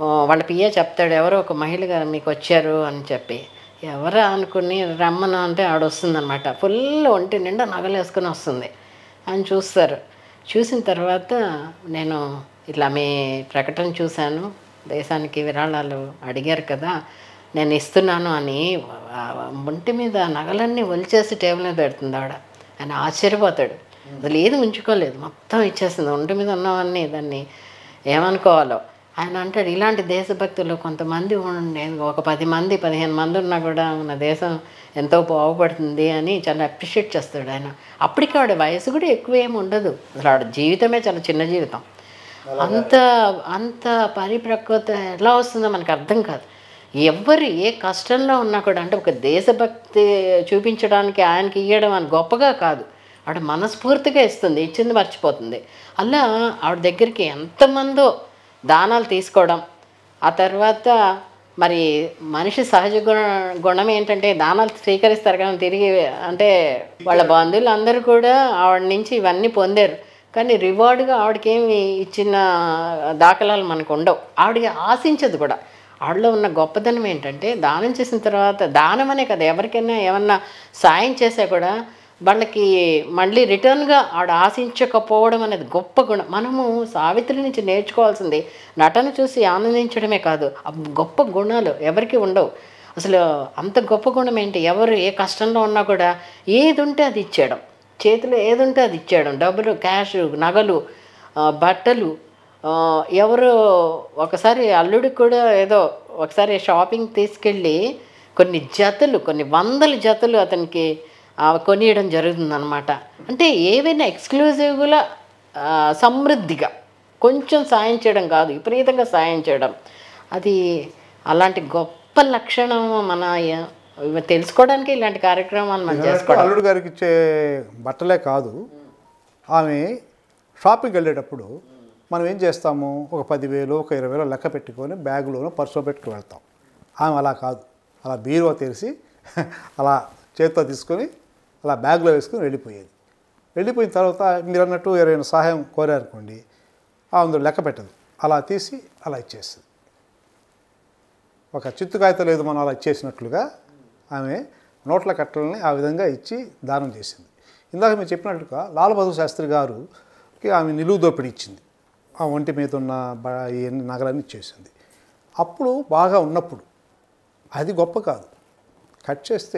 S4: ఆ, వాళ్ళ పిఏ చెప్తాడు ఎవరో ఒక మహిళ గారు మీకు వచ్చారు అని చెప్పి ఎవరా అనుకుని రమ్మను అంటే ఆడ వస్తుందన్నమాట ఫుల్ ఒంటి నిండా నగలు వేసుకుని వస్తుంది అని చూస్తారు చూసిన తర్వాత నేను ఇట్లా మీ ప్రకటన చూశాను దేశానికి విరాళాలు అడిగారు కదా నేను ఇస్తున్నాను అని ఆ ఒంటి మీద నగలన్నీ ఒలిచేసి టేబుల్ మీద పెడుతుంది ఆవిడ ఆయన ఆశ్చర్యపోతాడు అసలు ఏది ఉంచుకోలేదు మొత్తం ఇచ్చేస్తుంది ఒంటి మీద ఉన్నవన్నీ దాన్ని ఏమనుకోవాలో ఆయన అంటాడు ఇలాంటి దేశభక్తులు కొంతమంది ఉండే ఒక పది మంది పదిహేను మంది ఉన్నా కూడా మన దేశం ఎంతో బాగుపడుతుంది అని చాలా అప్రిషియేట్ చేస్తాడు ఆయన అప్పటికి ఆవిడ వయసు కూడా ఎక్కువ ఏమి ఉండదు అసలు ఆవిడ జీవితమే చాలా చిన్న జీవితం అంత అంత పరిపక్వత ఎలా వస్తుందో మనకు అర్థం కాదు ఎవరు ఏ కష్టంలో ఉన్నా కూడా అంటే ఒక దేశభక్తి చూపించడానికి ఆయనకి ఇవ్వడం అని గొప్పగా కాదు ఆవిడ మనస్ఫూర్తిగా ఇస్తుంది ఇచ్చింది మర్చిపోతుంది అలా ఆవిడ దగ్గరికి ఎంతమందో దానాలు తీసుకోవడం ఆ తర్వాత మరి మనిషి సహజ గుణ గుణం ఏంటంటే దానాలు స్వీకరిస్తారు కానీ తిరిగి అంటే వాళ్ళ బంధువులు అందరూ కూడా ఆవిడ నుంచి ఇవన్నీ పొందారు కానీ రివార్డ్గా ఆవిడకేమి ఇచ్చిన దాఖలాలు మనకు ఉండవు ఆవిడకి ఆశించదు కూడా ఆవిడలో ఉన్న గొప్పదనం ఏంటంటే దానం చేసిన తర్వాత దానం అనే కదా ఎవరికైనా ఏమన్నా సాయం చేసా కూడా వాళ్ళకి మళ్ళీ రిటర్న్గా ఆవిడ ఆశించకపోవడం అనేది గొప్ప గుణం మనము సావిత్రి నుంచి నేర్చుకోవాల్సింది నటన చూసి ఆనందించడమే కాదు ఆ గొప్ప గుణాలు ఎవరికి ఉండవు అసలు అంత గొప్ప గుణం ఏంటి ఎవరు ఏ కష్టంలో ఉన్నా కూడా ఏది ఉంటే అది ఇచ్చేయడం చేతిలో ఏది ఉంటే అది ఇచ్చేయడం డబ్బులు క్యాష్ నగలు ఆ, బట్టలు ఆ, ఎవరు ఒకసారి అల్లుడికి కూడా ఏదో ఒకసారి షాపింగ్ తీసుకెళ్ళి కొన్ని జతలు కొన్ని వందల జతలు అతనికి ఆ, కొనియడం జరుగుతుందన్నమాట అంటే ఏవైనా ఎక్స్క్లూజివ్గా ఆ, సమృద్ధిగా కొంచెం సాయం చేయడం కాదు విపరీతంగా సాయం చేయడం అది అలాంటి గొప్ప లక్షణం మన ఇవి తెలుసుకోవడానికి ఇలాంటి కార్యక్రమాలు మనం చేసుకోవడం
S3: అల్లుడు గారికి ఇచ్చే బట్టలే కాదు ఆమె షాపింగ్కి వెళ్ళేటప్పుడు మనం ఏం చేస్తాము ఒక పదివేలు ఒక ఇరవై వేలు లెక్క పెట్టుకొని బ్యాగులోనూ పర్సులో పెట్టుకుని వెళ్తాం ఆమె అలా కాదు అలా బీరువా తెరిచి అలా చేతితో తీసుకొని అలా బ్యాగ్లో వేసుకొని వెళ్ళిపోయేది వెళ్ళిపోయిన తర్వాత మీరు అన్నట్టు ఎవరైనా సహాయం కోరారనుకోండి ఆమె లెక్క పెట్టదు అలా తీసి అలా ఇచ్చేస్తుంది ఒక చిత్తు కాగితం లేదు మనం అలా ఇచ్చేసినట్లుగా ఆమె నోట్ల కట్టలని ఆ విధంగా ఇచ్చి దానం చేసింది ఇందాక మీరు చెప్పినట్టుగా లాల్ బహదూర్ శాస్త్రి గారుకి ఆమె నిలువు దోపిడీ ఇచ్చింది ఆ ఒంటి మీద ఉన్న బ- ఈ నగలన్నీ ఇచ్చేసింది అప్పుడు బాగా ఉన్నప్పుడు అది గొప్ప కాదు కట్ చేస్తే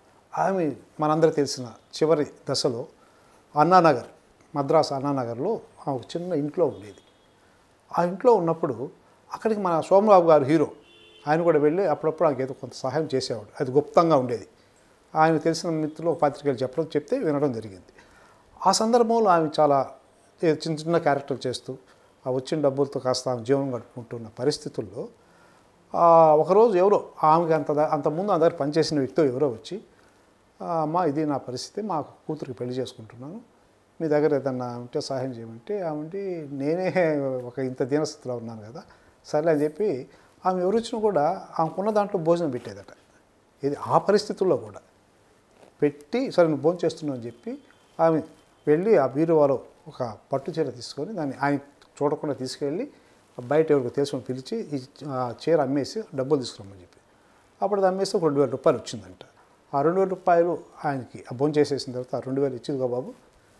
S3: ఆమె మనందరికీ తెలిసిన చివరి దశలో అన్నానగర్ మద్రాసు అన్నానగర్లో ఆమె ఒక చిన్న ఇంట్లో ఉండేది ఆ ఇంట్లో ఉన్నప్పుడు అక్కడికి మన సోమబాబు గారు హీరో ఆయన కూడా వెళ్ళి అప్పుడప్పుడు ఆయనకి ఏదో కొంత సహాయం చేసేవాడు అది గుప్తంగా ఉండేది ఆయన తెలిసిన మిత్రులు పత్రికలు చెప్పడం చెప్తే వినడం జరిగింది ఆ సందర్భంలో ఆమె చాలా ఏ- చిన్న చిన్న క్యారెక్టర్ చేస్తూ ఆ వచ్చిన డబ్బులతో కాస్త ఆమె జీవనం గడుపుకుంటున్న పరిస్థితుల్లో ఆ, ఒకరోజు ఎవరో ఆమెకి అంత దా- అంతకుముందు ఆ దగ్గర పనిచేసిన వ్యక్తి ఎవరో వచ్చి "ఆ, అమ్మా ఇది నా పరిస్థితి మా కూతురికి పెళ్లి చేసుకుంటున్నాను మీ దగ్గర ఏదన్నా ఉంటే సహాయం చేయమంటే ఆమె నేనే ఒక ఇంత దీనస్థితిలో ఉన్నాను కదా సరే అని చెప్పి ఆమె ఎవరు వచ్చినా కూడా ఆమెకున్న దాంట్లో భోజనం పెట్టేదట ఇది ఆ పరిస్థితుల్లో కూడా పెట్టి సరే నువ్వు భోజనం చేస్తున్నావు అని చెప్పి ఆమె వెళ్ళి ఆ బీరువాలో ఒక పట్టు చీర తీసుకొని దాన్ని ఆయన చూడకుండా తీసుకెళ్ళి బయట ఎవరికి తెలుసుకొని పిలిచి ఈ ఆ చీర అమ్మేసి డబ్బులు తీసుకురమ్మని చెప్పి అప్పుడు అది అమ్మేసి ఒక రెండు వేల రూపాయలు వచ్చిందంట ఆ రెండు వేల రూపాయలు ఆయనకి ఆ భోజనం చేసేసిన తర్వాత ఆ రెండు వేలు ఇచ్చిందిగా బాబు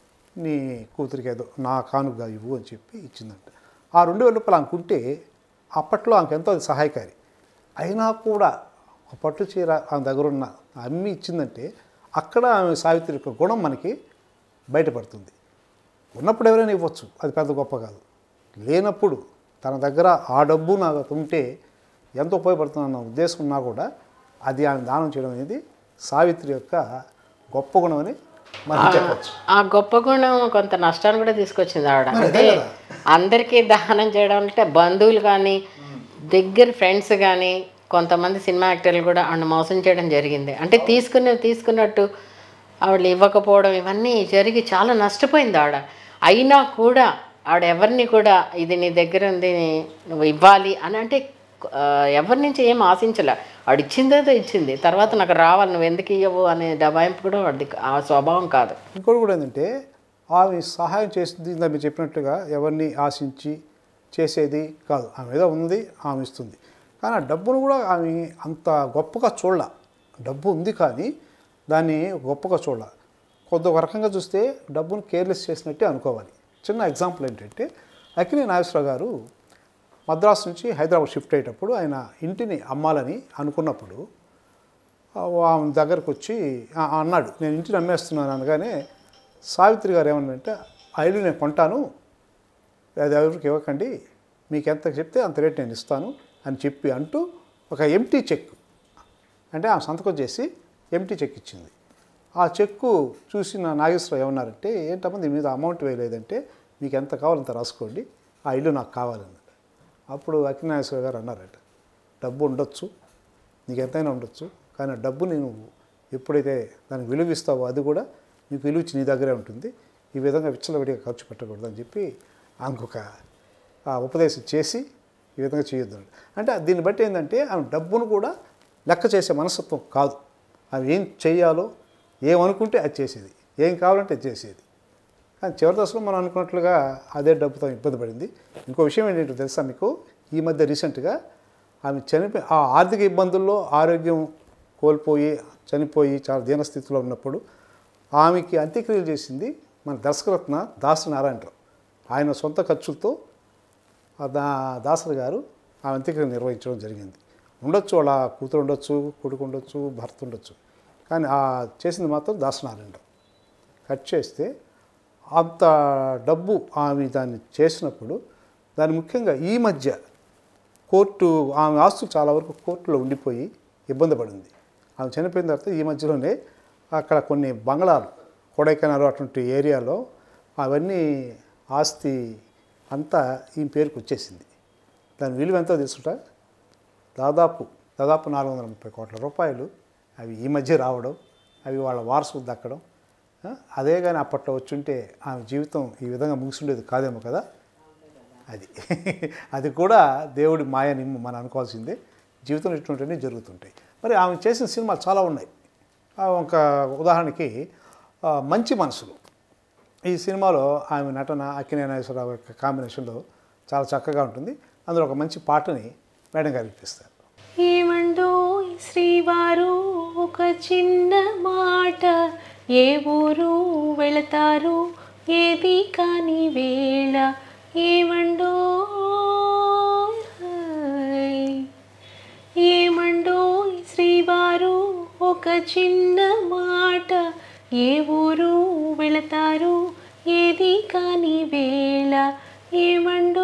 S3: నీ కూతురికి ఏదో నా కానుకగా ఇవ్వు అని చెప్పి ఇచ్చిందంట ఆ రెండు వేల రూపాయలు ఆమెకుంటే అప్పట్లో ఆమెకు ఎంతో అది సహాయకారి అయినా కూడా ఒక పట్టు చీర ఆమె దగ్గర ఉన్న అమ్మి ఇచ్చిందంటే అక్కడ ఆమె సావిత్రి యొక్క గుణం మనకి బయటపడుతుంది ఉన్నప్పుడు ఎవరైనా ఇవ్వచ్చు అది పెద్ద గొప్ప కాదు లేనప్పుడు తన దగ్గర ఆ డబ్బు నాకు ఉంటే ఎంత ఉపయోగపడుతుందన్న ఉద్దేశం ఉన్నా కూడా అది ఆమె దానం చేయడం అనేది సావిత్రి యొక్క గొప్ప గుణం అని మనం చెప్పచ్చు
S4: ఆ గొప్ప గుణం కొంత నష్టాన్ని కూడా తీసుకొచ్చింది ఆవిడ అంటే అందరికీ దానం చేయడం అంటే బంధువులు కానీ దగ్గర ఫ్రెండ్స్ కానీ కొంతమంది సినిమా యాక్టర్లు కూడా ఆవిడ మోసం చేయడం జరిగింది అంటే తీసుకునే తీసుకున్నట్టు ఆవిడ ఇవ్వకపోవడం ఇవన్నీ జరిగి చాలా నష్టపోయింది ఆవిడ అయినా కూడా ఆవిడ ఎవరిని కూడా ఇది నీ దగ్గర ఉంది నువ్వు ఇవ్వాలి అని అంటే ఆ, ఎవరి నుంచి ఏం ఆశించలే ఆవిడ ఇచ్చిందేదో ఇచ్చింది తర్వాత నాకు రావాలి నువ్వు ఎందుకు ఇవ్వవు అనే దబాయింపు కూడా వాడిది ఆ స్వభావం కాదు
S3: ఇంకోటి కూడా ఏంటంటే ఆమె సహాయం చేస్తుంది ఇందా మీరు చెప్పినట్టుగా ఎవరిని ఆశించి చేసేది కాదు ఆమె ఏదో ఉంది ఆమె ఇస్తుంది కానీ ఆ డబ్బును కూడా ఆమె అంత గొప్పగా చూడాల డబ్బు ఉంది కానీ దాన్ని గొప్పగా చూడాల కొద్ది ఒక రకంగా చూస్తే డబ్బును కేర్లెస్ చేసినట్టే అనుకోవాలి చిన్న ఎగ్జాంపుల్ ఏంటంటే అక్కినే నాగేశ్వరరావు గారు మద్రాసు నుంచి హైదరాబాద్ షిఫ్ట్ అయ్యేటప్పుడు ఆయన ఇంటిని అమ్మాలని అనుకున్నప్పుడు ఆ, ఆమె దగ్గరకు వచ్చి ఆ, అన్నాడు నేను ఇంటిని అమ్మేస్తున్నాను అనగానే సావిత్రి గారు ఏమన్నారంటే ఆ ఇల్లు నేను కొంటాను అది ఎవరికి ఇవ్వకండి మీకు ఎంత చెప్తే అంత రేట్ నేను ఇస్తాను అని చెప్పి అంటూ ఒక ఎంటీ చెక్ అంటే ఆమె సంతకం చేసి ఎంటీ చెక్ ఇచ్చింది ఆ చెక్కు చూసిన నాగేశ్వరరావు ఏమన్నారంటే ఏంటమ్మా దీని మీద అమౌంట్ వేయలేదంటే మీకు ఎంత కావాలంత రాసుకోండి ఆ ఇల్లు నాకు కావాలన్నాడు అప్పుడు అక్కినాగేశ్వర గారు అన్నారట డబ్బు ఉండొచ్చు నీకు ఎంతైనా ఉండొచ్చు కానీ ఆ డబ్బు నేను ఎప్పుడైతే దానికి విలువ ఇస్తావో అది కూడా నీకు విలువ ఇచ్చి నీ దగ్గరే ఉంటుంది ఈ విధంగా విచ్చలవిడిగా ఖర్చు పెట్టకూడదు అని చెప్పి ఆమెకు ఒక ఆ ఉపదేశం చేసి ఈ విధంగా చేయొద్దు అన్నాడు. అంటే దీన్ని బట్టి ఏంటంటే ఆమె డబ్బును కూడా లెక్క చేసే మనస్తత్వం కాదు ఆమె ఏం చేయాలో ఏమనుకుంటే అది చేసేది ఏం కావాలంటే అది చేసేది కానీ చివరి దశలో మనం అనుకున్నట్లుగా అదే డబ్బుతో ఇబ్బంది పడింది ఇంకో విషయం ఏంటంటే తెలుసా మీకు ఈ మధ్య రీసెంట్గా ఆమె చనిపోయి ఆ ఆర్థిక ఇబ్బందుల్లో ఆరోగ్యం కోల్పోయి చనిపోయి చాలా దీనస్థితిలో ఉన్నప్పుడు ఆమెకి అంత్యక్రియలు చేసింది మన దర్శకరత్న దాసు నారాయణరావు ఆయన సొంత ఖర్చులతో ఆ దా దాసరి గారు ఆ అంత్యక్రియలు నిర్వహించడం జరిగింది ఉండొచ్చు వాళ్ళ కూతురు ఉండొచ్చు కొడుకు ఉండొచ్చు భర్త ఉండొచ్చు కానీ ఆ చేసింది మాత్రం దాసనారాయణరావు కట్ చేస్తే అంత డబ్బు ఆమె దాన్ని చేసినప్పుడు దాని ముఖ్యంగా ఈ మధ్య కోర్టు ఆమె ఆస్తులు చాలా వరకు కోర్టులో ఉండిపోయి ఇబ్బంది పడింది ఆమె చనిపోయిన తర్వాత ఈ మధ్యలోనే అక్కడ కొన్ని బంగ్లాలు కొడైకెనాల్ అటువంటి ఏరియాలో అవన్నీ ఆస్తి అంతా ఈ పేరుకు వచ్చేసింది దాని విలువ ఎంతో తెలుసుంటా దాదాపు దాదాపు నాలుగు వందల ముప్పై కోట్ల రూపాయలు అవి ఈ మధ్య రావడం అవి వాళ్ళ వారసుకు దక్కడం ఆ, అదే కానీ అప్పట్లో వచ్చుంటే ఆమె జీవితం ఈ విధంగా ముగిసిండేది కాదేమో కదా అది అది కూడా దేవుడి మాయని మనం అనుకోవాల్సిందే జీవితంలో ఇటువంటివన్నీ జరుగుతుంటాయి మరి ఆమె చేసిన సినిమాలు చాలా ఉన్నాయి ఆ, ఒక ఉదాహరణకి ఆ, మంచి మనసులు ఈ సినిమాలో ఆమె నటన అక్కినే నాగేశ్వరరావు యొక్క కాంబినేషన్లో చాలా చక్కగా ఉంటుంది అందులో ఒక మంచి పాటని మేడం గారు ఇప్పిస్తారు
S5: ఏమండో శ్రీవారు ఒక చిన్న మాట ఏ ఊరు వెళతారు ఏది కాని వేళ ఏమండో ఏమండో శ్రీవారు ఒక చిన్న మాట ఏ ఊరు వెళతారు ఏది కాని వేళ ఏమండో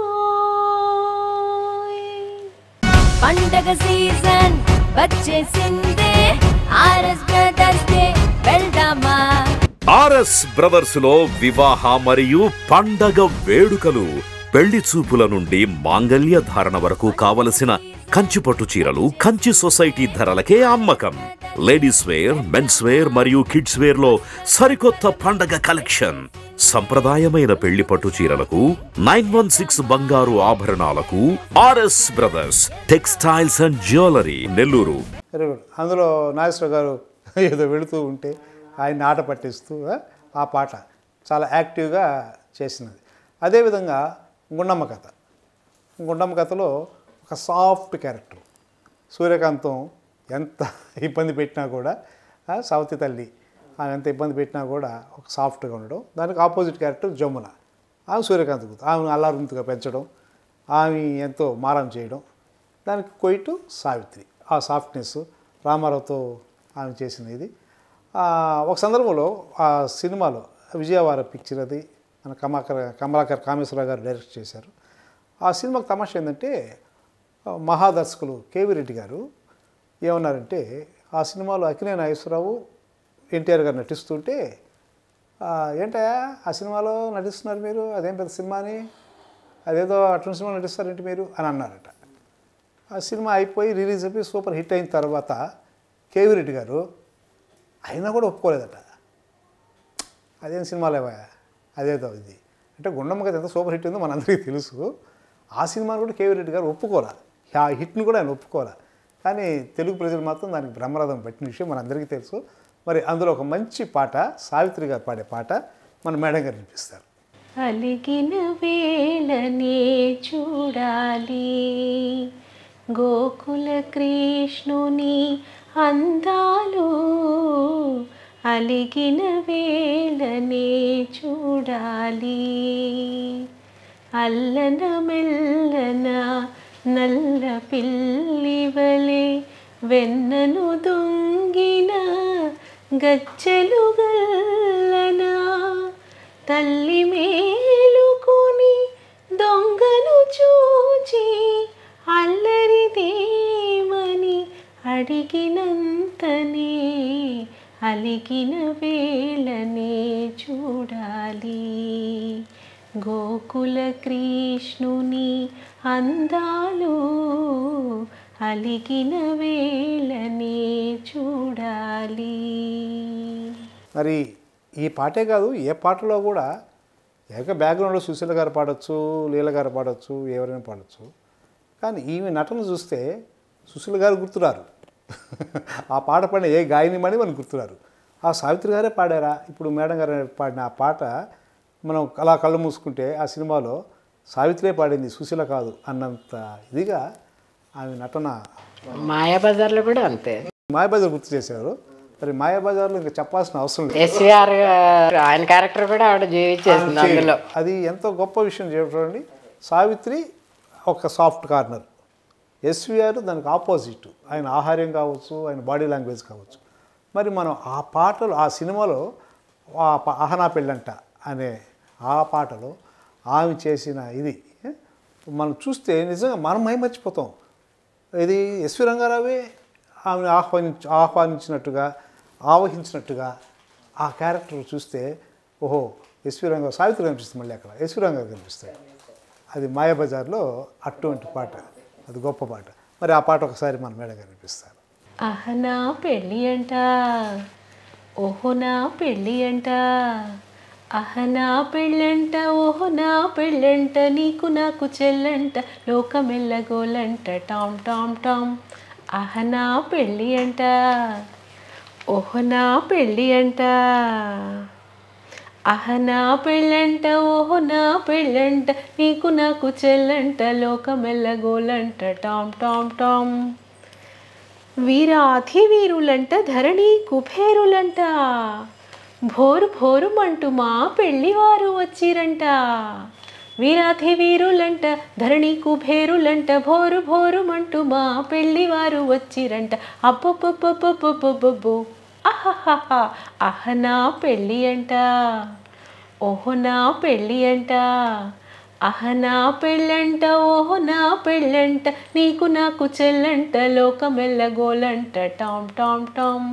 S2: పండగ సీజన్ వచ్చేసిందే ఆర్ఎస్ బ్రదర్స్ డే వెళ్దామా
S6: ఆర్ఎస్ బ్రదర్స్ లో వివాహ మరియు పండగ వేడుకలు పెళ్లి చూపుల నుండి మాంగల్య ధారణ వరకు కావలసిన కంచి పట్టు చీరలు కంచి సొసైటీ ధరలకే అమ్మకం లేడీస్ వేర్ మెన్స్ వేర్ మరియు కిడ్స్ వేర్ లో సరికొత్త పండగ కలెక్షన్ సంప్రదాయమైన పెళ్లి పట్టు చీరలకు నైన్ వన్ సిక్స్ బంగారు ఆభరణాలకు RS brothers textiles and jewellery Nellore
S3: very good అందులో నాగేశ్వర గారు ఏదో వెళుతూ ఉంటే ఆయన ఆట పట్టిస్తూ ఆ, ఆ పాట చాలా యాక్టివ్గా చేసినది అదేవిధంగా గుండమ్మ కథ గుండమ్మ కథలో ఒక సాఫ్ట్ క్యారెక్టర్ సూర్యకాంతం ఎంత ఇబ్బంది పెట్టినా కూడా ఆ, సవతి తల్లి ఆమె ఎంత ఇబ్బంది పెట్టినా కూడా ఒక సాఫ్ట్గా ఉండడం దానికి ఆపోజిట్ క్యారెక్టర్ జమున ఆమె సూర్యకాంత్ కూతురు ఆమె అల్లారుంతుగా పెంచడం ఆమె ఎంతో మారం చేయడం దానికి కొయిటు సావిత్రి ఆ సాఫ్ట్నెస్ రామారావుతో ఆమె చేసిన ఇది ఆ, ఒక సందర్భంలో ఆ సినిమాలో విజయవాడ పిక్చర్ అది మన కమాకర్ కమలాకర్ కామేశ్వరరావు గారు డైరెక్ట్ చేశారు ఆ సినిమాకి తమాషా ఏంటంటే ఆ, మహాదర్శకులు కేవీ రెడ్డి గారు ఏమన్నారంటే ఆ సినిమాలో అక్కినే నాగేశ్వరరావు ఎన్టీఆర్ గారు నటిస్తుంటే "ఆ, ఏంటయ్యా ఆ సినిమాలో నటిస్తున్నారు మీరు అదేం పెద్ద సినిమా అని అదేదో అటువంటి సినిమా నటిస్తారేంటి మీరు అని అన్నారట ఆ సినిమా అయిపోయి రిలీజ్ అయిపోయి సూపర్ హిట్ అయిన తర్వాత కేవీ రెడ్డి గారు అయినా కూడా ఒప్పుకోలేదట అదేం సినిమాలేవా అదేదో ఇది అంటే గుండమ్మ కథ ఎంత సూపర్ హిట్ ఉందో మనందరికీ తెలుసు ఆ సినిమాను కూడా కేవీ రెడ్డి గారు ఒప్పుకోలే ఆ హిట్ని కూడా ఆయన ఒప్పుకోలే కానీ తెలుగు ప్రజలు మాత్రం దానికి బ్రహ్మరథం పెట్టిన విషయం మనందరికీ తెలుసు మరి అందులో ఒక మంచి పాట సావిత్రి గారు పాడే పాట మన మేడం గారు వినిపిస్తారు
S5: అలిగిన వేళనే చూడాలి గోకుల కృష్ణుని అందాలు అలిగిన వేళనే చూడాలి అల్లన మెల్లన నల్ల పిల్లివలే వెన్నను దొంగిన గజ్జలు గల్లన తల్లి మేలుకొని దొంగను చూచి అల్లరిదేమని అడిగినంతనే అలిగిన వేళనే చూడాలి గోకుల కృష్ణుని అందాలు అలిగిన వేళనే చూడాలి
S3: మరి ఈ పాటే కాదు ఏ పాటలో కూడా ఏక బ్యాక్గ్రౌండ్లో సుశీల గారు పాడొచ్చు లీల గారు పాడొచ్చు ఎవరైనా పాడొచ్చు కానీ ఈమె నటన చూస్తే సుశీల గారు గుర్తురారు ఆ పాట పాడిన ఏ గాయనిమని మనకు గుర్తురారు ఆ సావిత్రి గారే పాడారా ఇప్పుడు మేడం గారు పాడిన ఆ పాట మనం అలా కళ్ళు మూసుకుంటే ఆ సినిమాలో సావిత్రే పాడింది సుశీల కాదు అన్నంత ఇదిగా ఆమె నటన
S4: మాయాబజార్లో కూడా అంతే
S3: మాయాబజార్ గుర్తు చేశారు మరి మాయాబజార్లో ఇంకా చెప్పాల్సిన అవసరం లేదు
S4: ఎస్విఆర్ ఆయన క్యారెక్టర్ కూడా ఆవిడ జీవించేసింది అందులో
S3: అది ఎంతో గొప్ప విషయం చూడండి సావిత్రి ఒక సాఫ్ట్ కార్నర్ ఎస్విఆర్ దానికి ఆపోజిట్ ఆయన ఆహార్యం కావచ్చు ఆయన బాడీ లాంగ్వేజ్ కావచ్చు మరి మనం ఆ పాటలు ఆ సినిమాలో ఆ ప- అహనా పెళ్ళంట అనే ఆ పాటలో ఆమె చేసిన ఇది ఏ? మనం చూస్తే నిజంగా మనం మైమర్చిపోతాం ఇది ఎస్వి రంగారావే ఆమెను ఆహ్వానించ ఆహ్వానించినట్టుగా ఆవహించినట్టుగా ఆ క్యారెక్టర్ చూస్తే ఓహో ఎస్వి రంగా సావిత్రి కనిపిస్తుంది మళ్ళీ అక్కడ ఎస్వి రంగా కనిపిస్తాయి అది మాయాబజార్లో అటువంటి పాట అది గొప్ప పాట మరి ఆ పాట ఒకసారి మన మేడం గారు వినిపిస్తారు
S5: అహనా పెళ్ళి అంట ఓహో నా పెళ్ళి అంట అహనా పెళ్ళంట ఓహో నా పెళ్ళంట నీకు నాకు చెల్లంట లోకమెల్లగోలంట టామ్ టామ్ టామ్ అహనా పెళ్ళి అంట ఓహో నా పెళ్ళి అంట అహనా పెళ్ళంట ఓహో నా పెళ్ళంట నీకు నాకు చెల్లంట లోకమెల్లగోలంట టామ్ టామ్ టామ్ వీరాధి వీరులంట ధరణి కుబేరులంట భోరు భోరుమంటూ మా పెళ్లివారు వచ్చిరంట వీరాధి వీరులంట ధరణి కుబేరులంట భోరు భోరుమంటూ మా పెళ్లివారు వచ్చిరంట అబ్బబ్బబ్బబ్బబ్బబ్బబ్బో అహహహ అహ నా పెళ్ళి అంట ఓహో నా పెళ్ళి అంట అహ నా పెళ్ళంట ఓహో నా పెళ్ళంట నీకు నాకు చెల్లంట లోకమెల్లగోలంట టామ్ టామ్ టామ్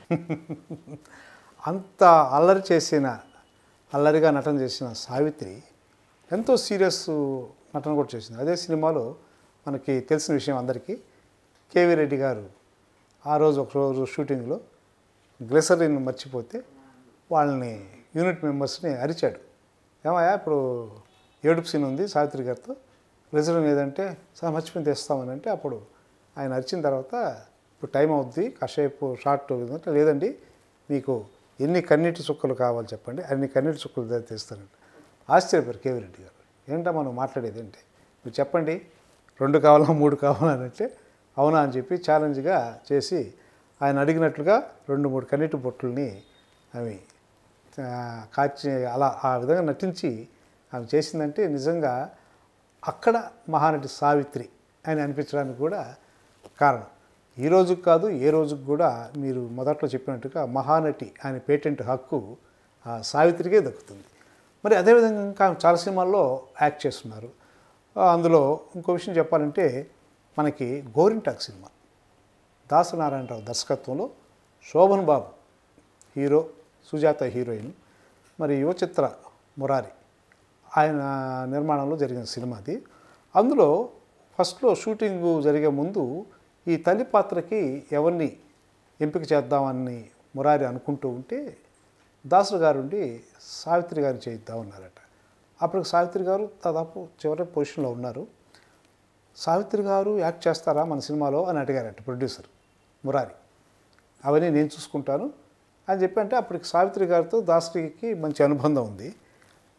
S3: అంత అల్లరి చేసిన అల్లరిగా నటన చేసిన సావిత్రి ఎంతో సీరియస్ నటన కూడా చేసింది అదే సినిమాలో మనకి తెలిసిన విషయం అందరికీ కేవీ రెడ్డి గారు ఆ రోజు ఒక రోజు షూటింగ్లో గ్లెసరిన్ మర్చిపోతే వాళ్ళని యూనిట్ మెంబర్స్ని అరిచాడు ఏమయ్యా ఇప్పుడు ఏడుపు సీన్ ఉంది సావిత్రి గారితో గ్లెసరిన్ ఏదంటే సార్ మర్చిపోయి తెస్తామని అంటే అప్పుడు ఆయన అరిచిన తర్వాత ఇప్పుడు టైం అవుద్ది కాసేపు షార్ట్ అంటే లేదండి మీకు ఎన్ని కన్నీటి చుక్కలు కావాలి చెప్పండి అన్ని కన్నీటి చుక్కలు తే- తెస్తానండి ఆశ్చర్యపోయారు కేవీ రెడ్డి గారు ఏంటో మనం మాట్లాడేది ఏంటి మీరు చెప్పండి రెండు కావాలా మూడు కావాలా అని అంటే అవునా అని చెప్పి ఛాలెంజ్గా చేసి ఆయన అడిగినట్లుగా రెండు మూడు కన్నీటి బొట్టుల్ని అవి ఆ, కాచి అలా ఆ విధంగా నటించి ఆమె చేసిందంటే నిజంగా అక్కడ మహానటి సావిత్రి అని అనిపించడానికి కూడా కారణం ఈ రోజుకి కాదు ఏ రోజుకి కూడా మీరు మొదట్లో చెప్పినట్టుగా మహానటి అనే పేటెంట్ హక్కు ఆ సావిత్రికే దక్కుతుంది మరి అదేవిధంగా ఇంకా ఆమె చాలా సినిమాల్లో యాక్ట్ చేస్తున్నారు ఆ, అందులో ఇంకో విషయం చెప్పాలంటే మనకి గోరింటాక్ సినిమా దాసనారాయణరావు దర్శకత్వంలో శోభన్ బాబు హీరో సుజాత హీరోయిన్ మరి యువ చిత్ర మురారి ఆయన నిర్మాణంలో జరిగిన సినిమా అది అందులో ఫస్ట్లో షూటింగ్ జరిగే ముందు ఈ తల్లి పాత్రకి ఎవరిని ఎంపిక చేద్దామని మురారి అనుకుంటూ ఉంటే దాసుడు గారు ఉండి సావిత్రి గారిని చేయిద్దామన్నారట అప్పటికి సావిత్రి గారు దాదాపు చివరి పొజిషన్లో ఉన్నారు సావిత్రి గారు యాక్ట్ చేస్తారా మన సినిమాలో అని అడిగారట ప్రొడ్యూసర్ మురారి అవన్నీ నేను చూసుకుంటాను అని చెప్పి అంటే అప్పటికి సావిత్రి గారితో దాసరికి మంచి అనుబంధం ఉంది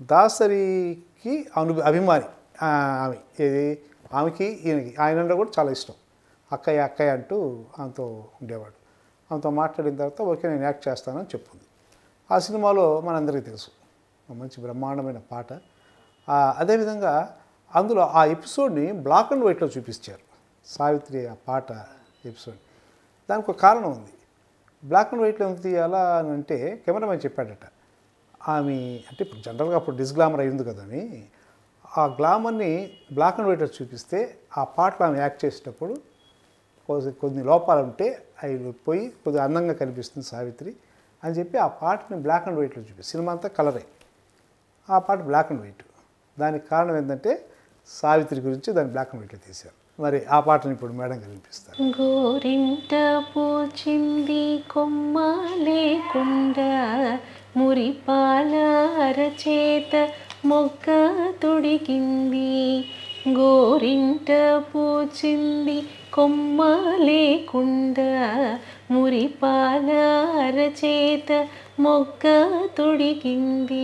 S3: దాసరికి అను అభిమాని ఆ, ఆమె ఏది ఆమెకి ఈయనకి ఆయన అంటే కూడా చాలా ఇష్టం అక్కయ్య అక్కయ్య అంటూ ఆమెతో ఉండేవాడు ఆమెతో మాట్లాడిన తర్వాత ఓకే నేను యాక్ట్ చేస్తానని చెప్పింది ఆ సినిమాలో మనందరికీ తెలుసు ఒక మంచి బ్రహ్మాండమైన పాట ఆ, అదేవిధంగా అందులో ఆ ఎపిసోడ్ని బ్లాక్ అండ్ వైట్లో చూపించారు సావిత్రి ఆ పాట ఎపిసోడ్ దానికి ఒక కారణం ఉంది బ్లాక్ అండ్ వైట్లో ఎందుకు తీయాలా అని అంటే కెమెరామెన్ చెప్పాడట ఆమె అంటే ఇప్పుడు జనరల్గా అప్పుడు డిస్గ్లామర్ అయింది కదని ఆ గ్లామర్ని బ్లాక్ అండ్ వైట్లో చూపిస్తే ఆ పాటలో ఆమె యాక్ట్ చేసేటప్పుడు కొద్ది- కొన్ని లోపాలు ఉంటే అవి పోయి కొద్దిగా అందంగా కనిపిస్తుంది సావిత్రి అని చెప్పి ఆ పాటని బ్లాక్ అండ్ వైట్లో చూపి సినిమా అంతా కలరే ఆ పాట బ్లాక్ అండ్ వైట్ దానికి కారణం ఏంటంటే సావిత్రి గురించి దాన్ని బ్లాక్ అండ్ వైట్లో తీశారు మరి ఆ పాటని ఇప్పుడు మేడం గారు వినిపిస్తారు
S5: గోరింట పూచింది కొమ్మ లేకుండా మురిపాల అరచేత మొక్క తొడిగింది గోరింట పూచింది కొమ్మ లేకుండా మురిపాల అరచేత మొక్క తొడిగింది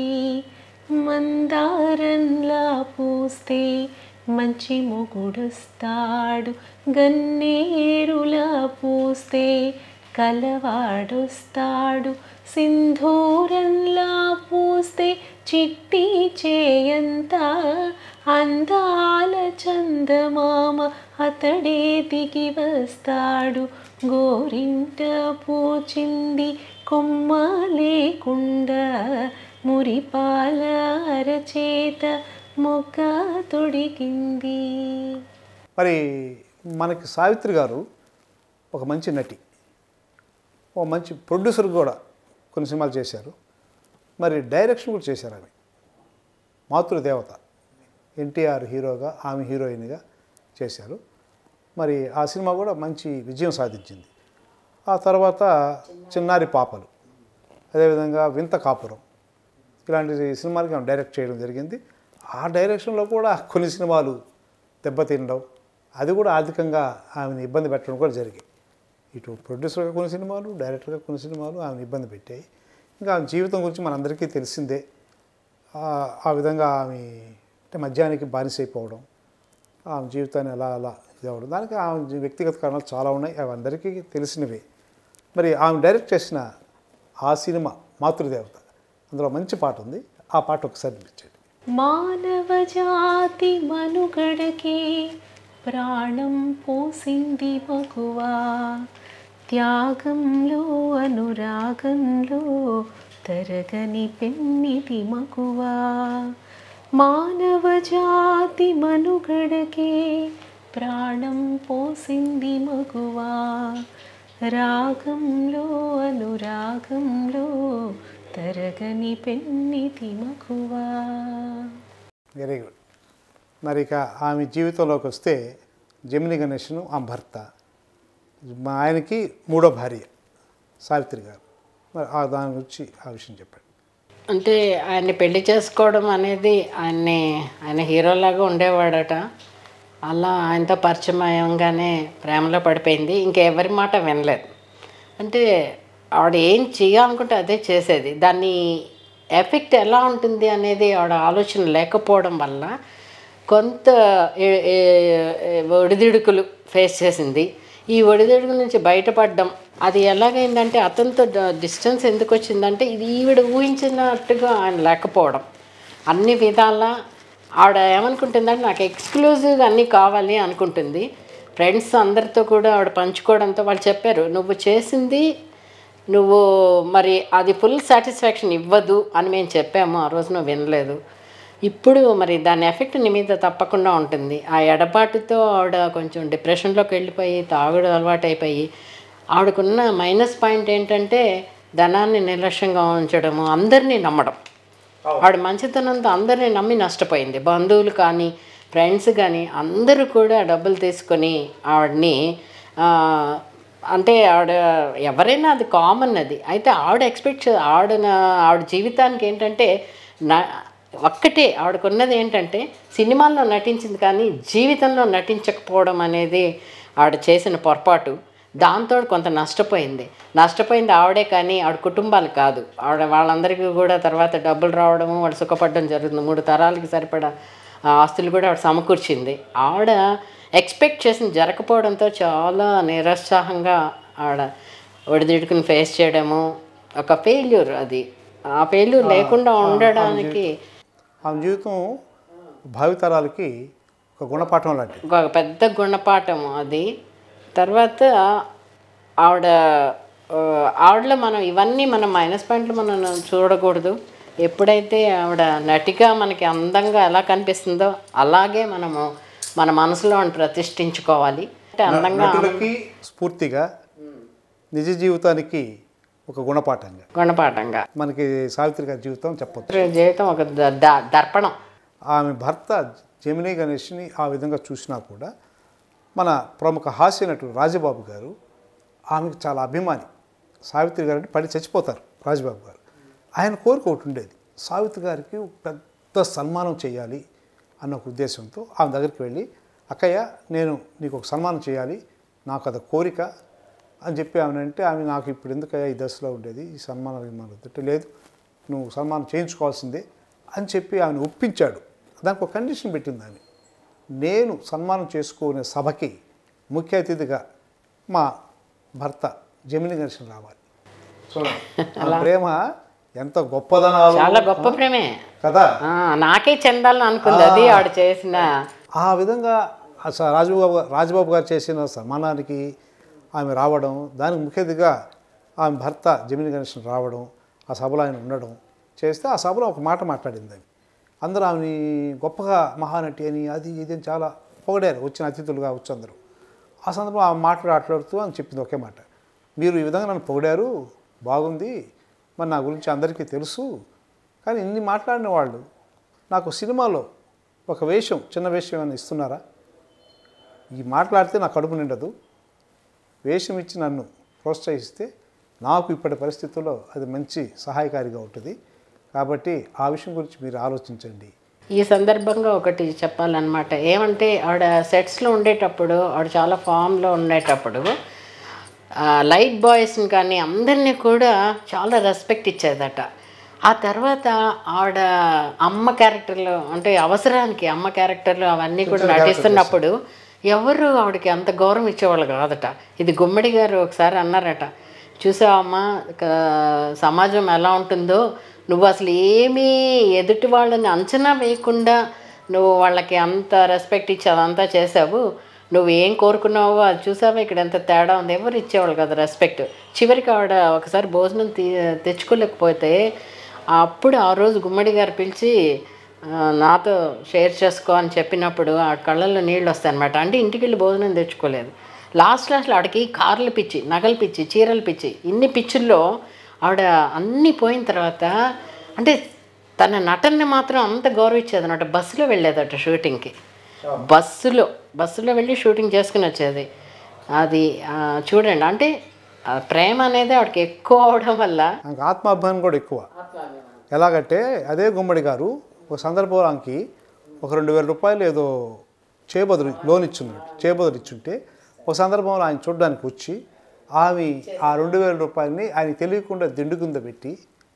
S5: మందారంలా పూస్తే మంచి మొగుడొస్తాడు గన్నేరులా పూస్తే కలవాడొస్తాడు సింధూరంలా పూస్తే చిట్టి చేయంత అందాల చందమామ అతడే దిగి వస్తాడు గోరింట పూచింది కొమ్మ లేకుండా మురిపాల అరచేత మొక్క తొడిగింది
S3: మరి మనకి సావిత్రి గారు ఒక మంచి నటి ఒక మంచి ప్రొడ్యూసర్ కూడా కొన్ని సినిమాలు చేశారు మరి డైరెక్షన్ కూడా చేశారు ఆమె మాతృదేవత ఎన్టీఆర్ హీరోగా ఆమె హీరోయిన్గా చేశారు మరి ఆ సినిమా కూడా మంచి విజయం సాధించింది ఆ తర్వాత చిన్నారి పాపలు అదేవిధంగా వింత కాపురం ఇలాంటి సినిమాలకి ఆమె డైరెక్ట్ చేయడం జరిగింది ఆ డైరెక్షన్లో కూడా కొన్ని సినిమాలు దెబ్బతినడం అది కూడా ఆర్థికంగా ఆమెను ఇబ్బంది పెట్టడం కూడా జరిగాయి ఇటు ప్రొడ్యూసర్గా కొన్ని సినిమాలు డైరెక్టర్గా కొన్ని సినిమాలు ఆమెను ఇబ్బంది పెట్టాయి ఇంకా ఆమె జీవితం గురించి మనందరికీ తెలిసిందే ఆ- ఆ విధంగా ఆమె అంటే మద్యానికి బానిసైపోవడం ఆమె జీవితాన్ని అలా అలా ఇది అవ్వడం దానికి ఆమె జీ- వ్యక్తిగత కారణాలు చాలా ఉన్నాయి అవి అందరికీ తెలిసినవే మరి ఆమె డైరెక్ట్ చేసిన ఆ సినిమా మాతృదేవత అందులో మంచి పాట ఉంది ఆ పాట ఒకసారి వినిపించండి
S5: మానవ జాతి మనుగడకే ప్రాణం పోసింది మగువా త్యాగంలో అనురాగంలో తరగని పెన్నిది మగువా మానవ జాతి మనుగడకే ప్రాణం పోసింది మగువా రాగంలో అనురాగంలో తరగని పెన్నిది మగువా
S3: వెరీ గుడ్ మరి ఇక ఆమె జీవితంలోకి వస్తే జమిని గణేష్ను ఆమె భర్త మా ఆయనకి మూడో భార్య సావిత్రి గారు మరి ఆ దాని గురించి ఆ విషయం చెప్పండి
S4: అంటే ఆయన్ని పెళ్లి చేసుకోవడం అనేది ఆయన్ని ఆయన హీరోలాగా ఉండేవాడట అలా ఆయనతో పరిచయం అయ్యంగానే ప్రేమలో పడిపోయింది ఇంకెవరి మాట వినలేదు అంటే ఆవిడ ఏం చేయాలనుకుంటే అదే చేసేది దాన్ని ఎఫెక్ట్ ఎలా ఉంటుంది అనేది ఆవిడ ఆలోచన లేకపోవడం వల్ల కొంత ఏ- ఏ- ఏ- ఒడిదుడుకులు ఫేస్ చేసింది ఈ ఒడిదుడుకుల నుంచి బయటపడడం అది ఎలాగైందంటే అతనితో డిస్టెన్స్ ఎందుకు వచ్చిందంటే ఇది ఈవిడ ఊహించినట్టుగా ఆయన లేకపోవడం అన్ని విధాలా ఆవిడ ఏమనుకుంటుందంటే నాకు ఎక్స్క్లూజివ్గా అన్నీ కావాలి అనుకుంటుంది ఫ్రెండ్స్ అందరితో కూడా ఆవిడ పంచుకోవడంతో వాళ్ళు చెప్పారు నువ్వు చేసింది నువ్వు మరి అది ఫుల్ సాటిస్ఫాక్షన్ ఇవ్వదు అని మేము చెప్పాము ఆ రోజు నువ్వు వినలేదు ఇప్పుడు మరి దాని ఎఫెక్ట్ నీ మీద తప్పకుండా ఉంటుంది ఆ ఎడబాటుతో ఆవిడ కొంచెం డిప్రెషన్లోకి వెళ్ళిపోయి తాగుడు అలవాటు అయిపోయి ఆవిడకున్న మైనస్ పాయింట్ ఏంటంటే ధనాన్ని నిర్లక్ష్యంగా ఉంచడము అందరినీ నమ్మడం ఆవిడ మంచితనంతో అందరినీ నమ్మి నష్టపోయింది బంధువులు కానీ ఫ్రెండ్స్ కానీ అందరూ కూడా డబ్బులు తీసుకొని ఆవిడని ఆ, అంటే ఆవిడ ఎవరైనా అది కామన్ అది అయితే ఆవిడ ఎక్స్పెక్ట్ చే ఆవిడ నా- ఆవిడ జీవితానికి ఏంటంటే నా ఒక్కటే ఆవిడకున్నది ఏంటంటే సినిమాల్లో నటించింది కానీ జీవితంలో నటించకపోవడం అనేది ఆవిడ చేసిన పొరపాటు దాంతో కొంత నష్టపోయింది నష్టపోయింది ఆవిడే కానీ ఆవిడ కుటుంబాలు కాదు ఆవిడ వాళ్ళందరికీ కూడా తర్వాత డబ్బులు రావడము వాళ్ళు సుఖపడడం జరుగుతుంది మూడు తరాలకి సరిపడా ఆ ఆస్తులు కూడా ఆవిడ సమకూర్చింది ఆవిడ ఎక్స్పెక్ట్ చేసింది జరగకపోవడంతో చాలా నిరుత్సాహంగా ఆవిడ ఒడిదిడుకుని ఫేస్ చేయడము ఒక ఫెయిల్యూర్ అది ఆ ఫెయిల్యూర్ లేకుండా ఉండడానికి
S3: ఆమె జీవితం భావితరాలకి ఒక గుణపాఠం లాంటిది
S4: ఒక పెద్ద గుణపాఠం అది తర్వాత ఆవిడ ఆ, ఆవిడలో మనం ఇవన్నీ మనం మైనస్ పాయింట్లు మనం చూడకూడదు ఎప్పుడైతే ఆవిడ నటిగా మనకి అందంగా ఎలా కనిపిస్తుందో అలాగే మనము మన మనసులో ఆవిడని ప్రతిష్ఠించుకోవాలి అంటే అందంగా
S3: నటులకి స్ఫూర్తిగా నిజ జీవితానికి ఒక గుణపాఠంగా
S4: గుణపాఠంగా
S3: మనకి సావిత్రి గారి జీవితం చెప్పొచ్చు
S4: జీవితం ఒక ద- ద- దర్పణం
S3: ఆమె భర్త జమినీ గణేష్ని ఆ విధంగా చూసినా కూడా మన ప్రముఖ హాస్య నటుడు రాజబాబు గారు ఆమెకు చాలా అభిమాని సావిత్రి గారు అంటే పడి చచ్చిపోతారు రాజబాబు గారు ఆయన కోరిక ఒకటి ఉండేది సావిత్రి గారికి ఒక పెద్ద సన్మానం చేయాలి అన్న ఒక ఉద్దేశంతో ఆమె దగ్గరికి వెళ్ళి అక్కయ్య నేను నీకు ఒక సన్మానం చేయాలి నాకు అది కోరిక అని చెప్పి ఆమె అంటే ఆమె నాకు ఇప్పుడు ఎందుకయ్యా ఈ దశలో ఉండేది ఈ సన్మానం గిన్మానం వద్దంటే లేదు నువ్వు సన్మానం చేయించుకోవాల్సిందే అని చెప్పి ఆమెను ఒప్పించాడు దానికి ఒక కండిషన్ పెట్టింది ఆమె నేను సన్మానం చేసుకునే సభకి ముఖ్య అతిథిగా మా భర్త జమిని గణేషన్ రావాలి చూడండి ఆ ప్రేమ ఎంత గొప్పదనాలు
S4: చాలా గొప్ప ప్రేమే
S3: కదా
S4: ఆ, నాకే చెందాలని అనుకుంది అది ఆవిడ చేసిన
S3: ఆ విధంగా ఆ స- రాజబాబు రాజబాబు గారు చేసిన సన్మానానికి ఆమె రావడం దానికి ముఖ్య అతిథిగా ఆమె భర్త జమిని గణేషన్ రావడం ఆ సభలో ఆయన ఉండడం చేస్తే ఆ సభలో ఒక మాట మాట్లాడింది ఆమె అందరూ ఆమెని గొప్పగా మహానటి అని అది ఇది అని చాలా పొగడారు వచ్చిన అతిథులుగా వచ్చి అందరూ ఆ సందర్భంలో ఆ మాట మాట్లాడుతూ అని చెప్పింది ఒకే మాట మీరు ఈ విధంగా నన్ను పొగిడారు బాగుంది మరి నా గురించి అందరికీ తెలుసు కానీ ఇన్ని మాట్లాడిన వాళ్ళు నాకు సినిమాలో ఒక వేషం చిన్న వేషం ఏమైనా ఇస్తున్నారా ఈ మాట్లాడితే నా కడుపు నిండదు వేషం ఇచ్చి నన్ను ప్రోత్సహిస్తే నాకు ఇప్పటి పరిస్థితుల్లో అది మంచి సహాయకారిగా ఉంటుంది కాబట్టి ఆ విషయం గురించి మీరు ఆలోచించండి
S4: ఈ సందర్భంగా ఒకటి చెప్పాలన్నమాట ఏమంటే ఆవిడ సెట్స్లో ఉండేటప్పుడు ఆవిడ చాలా ఫామ్లో ఉండేటప్పుడు ఆ, లైట్ బాయ్స్ని కానీ అందరినీ కూడా చాలా రెస్పెక్ట్ ఇచ్చేదట ఆ తర్వాత ఆవిడ అమ్మ క్యారెక్టర్లు అంటే అవసరానికి అమ్మ క్యారెక్టర్లు అవన్నీ కూడా నటిస్తున్నప్పుడు ఎవరు ఆవిడకి అంత గౌరవం ఇచ్చేవాళ్ళు కాదట ఇది గుమ్మడి గారు ఒకసారి అన్నారట చూసావమ్మా క- సమాజం ఎలా ఉంటుందో నువ్వు అసలు ఏమీ ఎదుటి వాళ్ళని అంచనా వేయకుండా నువ్వు వాళ్ళకి అంత రెస్పెక్ట్ ఇచ్చి అదంతా చేసావు నువ్వు ఏం కోరుకున్నావో అది చూసావా ఇక్కడ ఎంత తేడా ఉంది ఎవరు ఇచ్చేవాళ్ళు కదా రెస్పెక్ట్ చివరికి ఆవిడ ఒకసారి భోజనం తీ తెచ్చుకోలేకపోతే అప్పుడు ఆ రోజు గుమ్మడి గారు పిలిచి ఆ, నాతో షేర్ చేసుకో అని చెప్పినప్పుడు ఆ కళ్ళల్లో నీళ్ళు వస్తాయి అనమాట అంటే ఇంటికి వెళ్ళి భోజనం తెచ్చుకోలేదు లాస్ట్ లాస్ట్లో ఆవిడకి కార్లు పిచ్చి నగలు పిచ్చి చీరలు పిచ్చి ఇన్ని పిచ్చుల్లో ఆవిడ అన్నీ పోయిన తర్వాత అంటే తన నటనని మాత్రం అంత గౌరవించేది అనమాట బస్సులో వెళ్ళేదట షూటింగ్కి బస్సులో బస్సులో వెళ్ళి షూటింగ్ చేసుకుని వచ్చేది అది ఆ, చూడండి అంటే ఆ ప్రేమ అనేది ఆవిడకి ఎక్కువ అవడం వల్ల
S3: నాకు ఆత్మాభిమానం కూడా ఎక్కువ ఎలాగంటే అదే గుమ్మడి గారు ఒక సందర్భంలో ఆమెకి ఒక రెండు వేల రూపాయలు ఏదో చేబదులు లోన్ ఇచ్చున్నాడు చేబదులు ఇచ్చుంటే ఒక సందర్భంలో ఆయన చూడడానికి వచ్చి ఆమె ఆ రెండు వేల రూపాయలని ఆయన తెలియకుండా దిండు కింద పెట్టి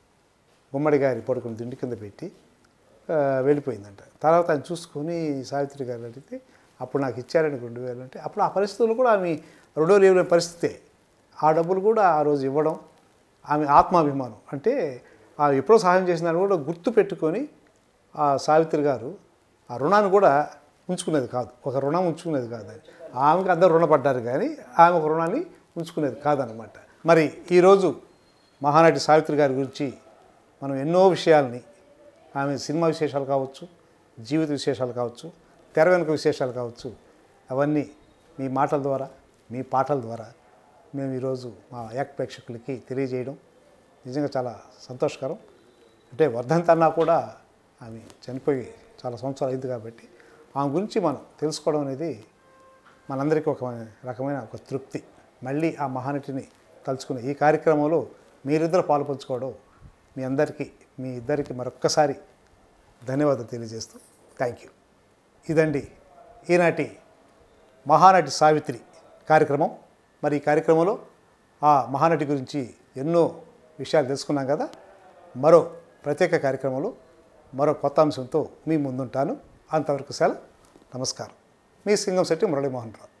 S3: గుమ్మడి గారి పడుకుని దిండు కింద పెట్టి ఆ, వెళ్ళిపోయిందంట తర్వాత ఆయన చూసుకొని సావిత్రి గారు అడిగితే అప్పుడు నాకు ఇచ్చారని రెండు వేలు అంటే అప్పుడు ఆ పరిస్థితుల్లో కూడా ఆమె రెండో లేవలేని పరిస్థితే ఆ డబ్బులు కూడా ఆ రోజు ఇవ్వడం ఆమె ఆత్మాభిమానం అంటే ఆమె ఎప్పుడో సహాయం చేసిన కూడా గుర్తు పెట్టుకొని ఆ సావిత్రి గారు ఆ రుణాన్ని కూడా ఉంచుకునేది కాదు ఒక రుణం ఉంచుకునేది కాదు అది. ఆమెకు అందరు రుణపడ్డారు కానీ ఆమె ఒక రుణాన్ని ఉంచుకునేది కాదనమాట మరి ఈరోజు మహానటి సావిత్రి గారి గురించి మనం ఎన్నో విషయాల్ని ఆమె సినిమా విశేషాలు కావచ్చు జీవిత విశేషాలు కావచ్చు తెర వెనుక విశేషాలు కావచ్చు అవన్నీ మీ మాటల ద్వారా మీ పాటల ద్వారా మేము ఈరోజు మా యాక్ ప్రేక్షకులకి తెలియజేయడం నిజంగా చాలా సంతోషకరం అంటే వర్ధంతన్నా కూడా ఆమె చనిపోయి చాలా సంవత్సరాలు అయింది కాబట్టి ఆమె గురించి మనం తెలుసుకోవడం అనేది మనందరికీ ఒక రకమైన ఒక తృప్తి మళ్ళీ ఆ మహానటిని తలుచుకునే ఈ కార్యక్రమంలో మీరిద్దరు పాలు పంచుకోవడం మీ అందరికీ మీ ఇద్దరికి మరొక్కసారి ధన్యవాదాలు తెలియజేస్తూ థ్యాంక్ యూ ఇదండి ఈనాటి మహానటి సావిత్రి కార్యక్రమం మరి ఈ కార్యక్రమంలో ఆ మహానటి గురించి ఎన్నో విషయాలు తెలుసుకున్నాం కదా మరో ప్రత్యేక కార్యక్రమంలో మరో కొత్త అంశంతో మీ ముందుంటాను అంతవరకు సెలవు నమస్కారం మీ సింగం శెట్టి మురళీమోహన్ రావు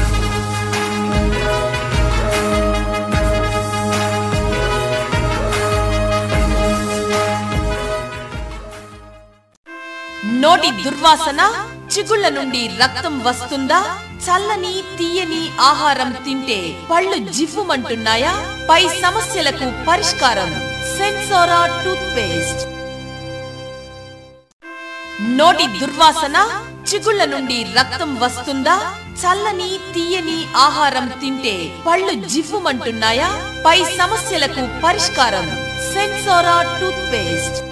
S7: నోటి దుర్వాసన చిగుళ్ళ నుండి రక్తం వస్తుందా చల్లని తీయని ఆహారం తింటే పళ్ళు జివ్వుమంటున్నాయా పై సమస్యలకు పరిష్కారం సెన్సోరా టూత్ పేస్ట్ నోటి దుర్వాసన చిగుళ్ళ నుండి రక్తం వస్తుందా చల్లని తీయని ఆహారం తింటే పళ్ళు జివ్వుమంటున్నాయా పై సమస్యలకు పరిష్కారం సెన్సోరా టూత్ పేస్ట్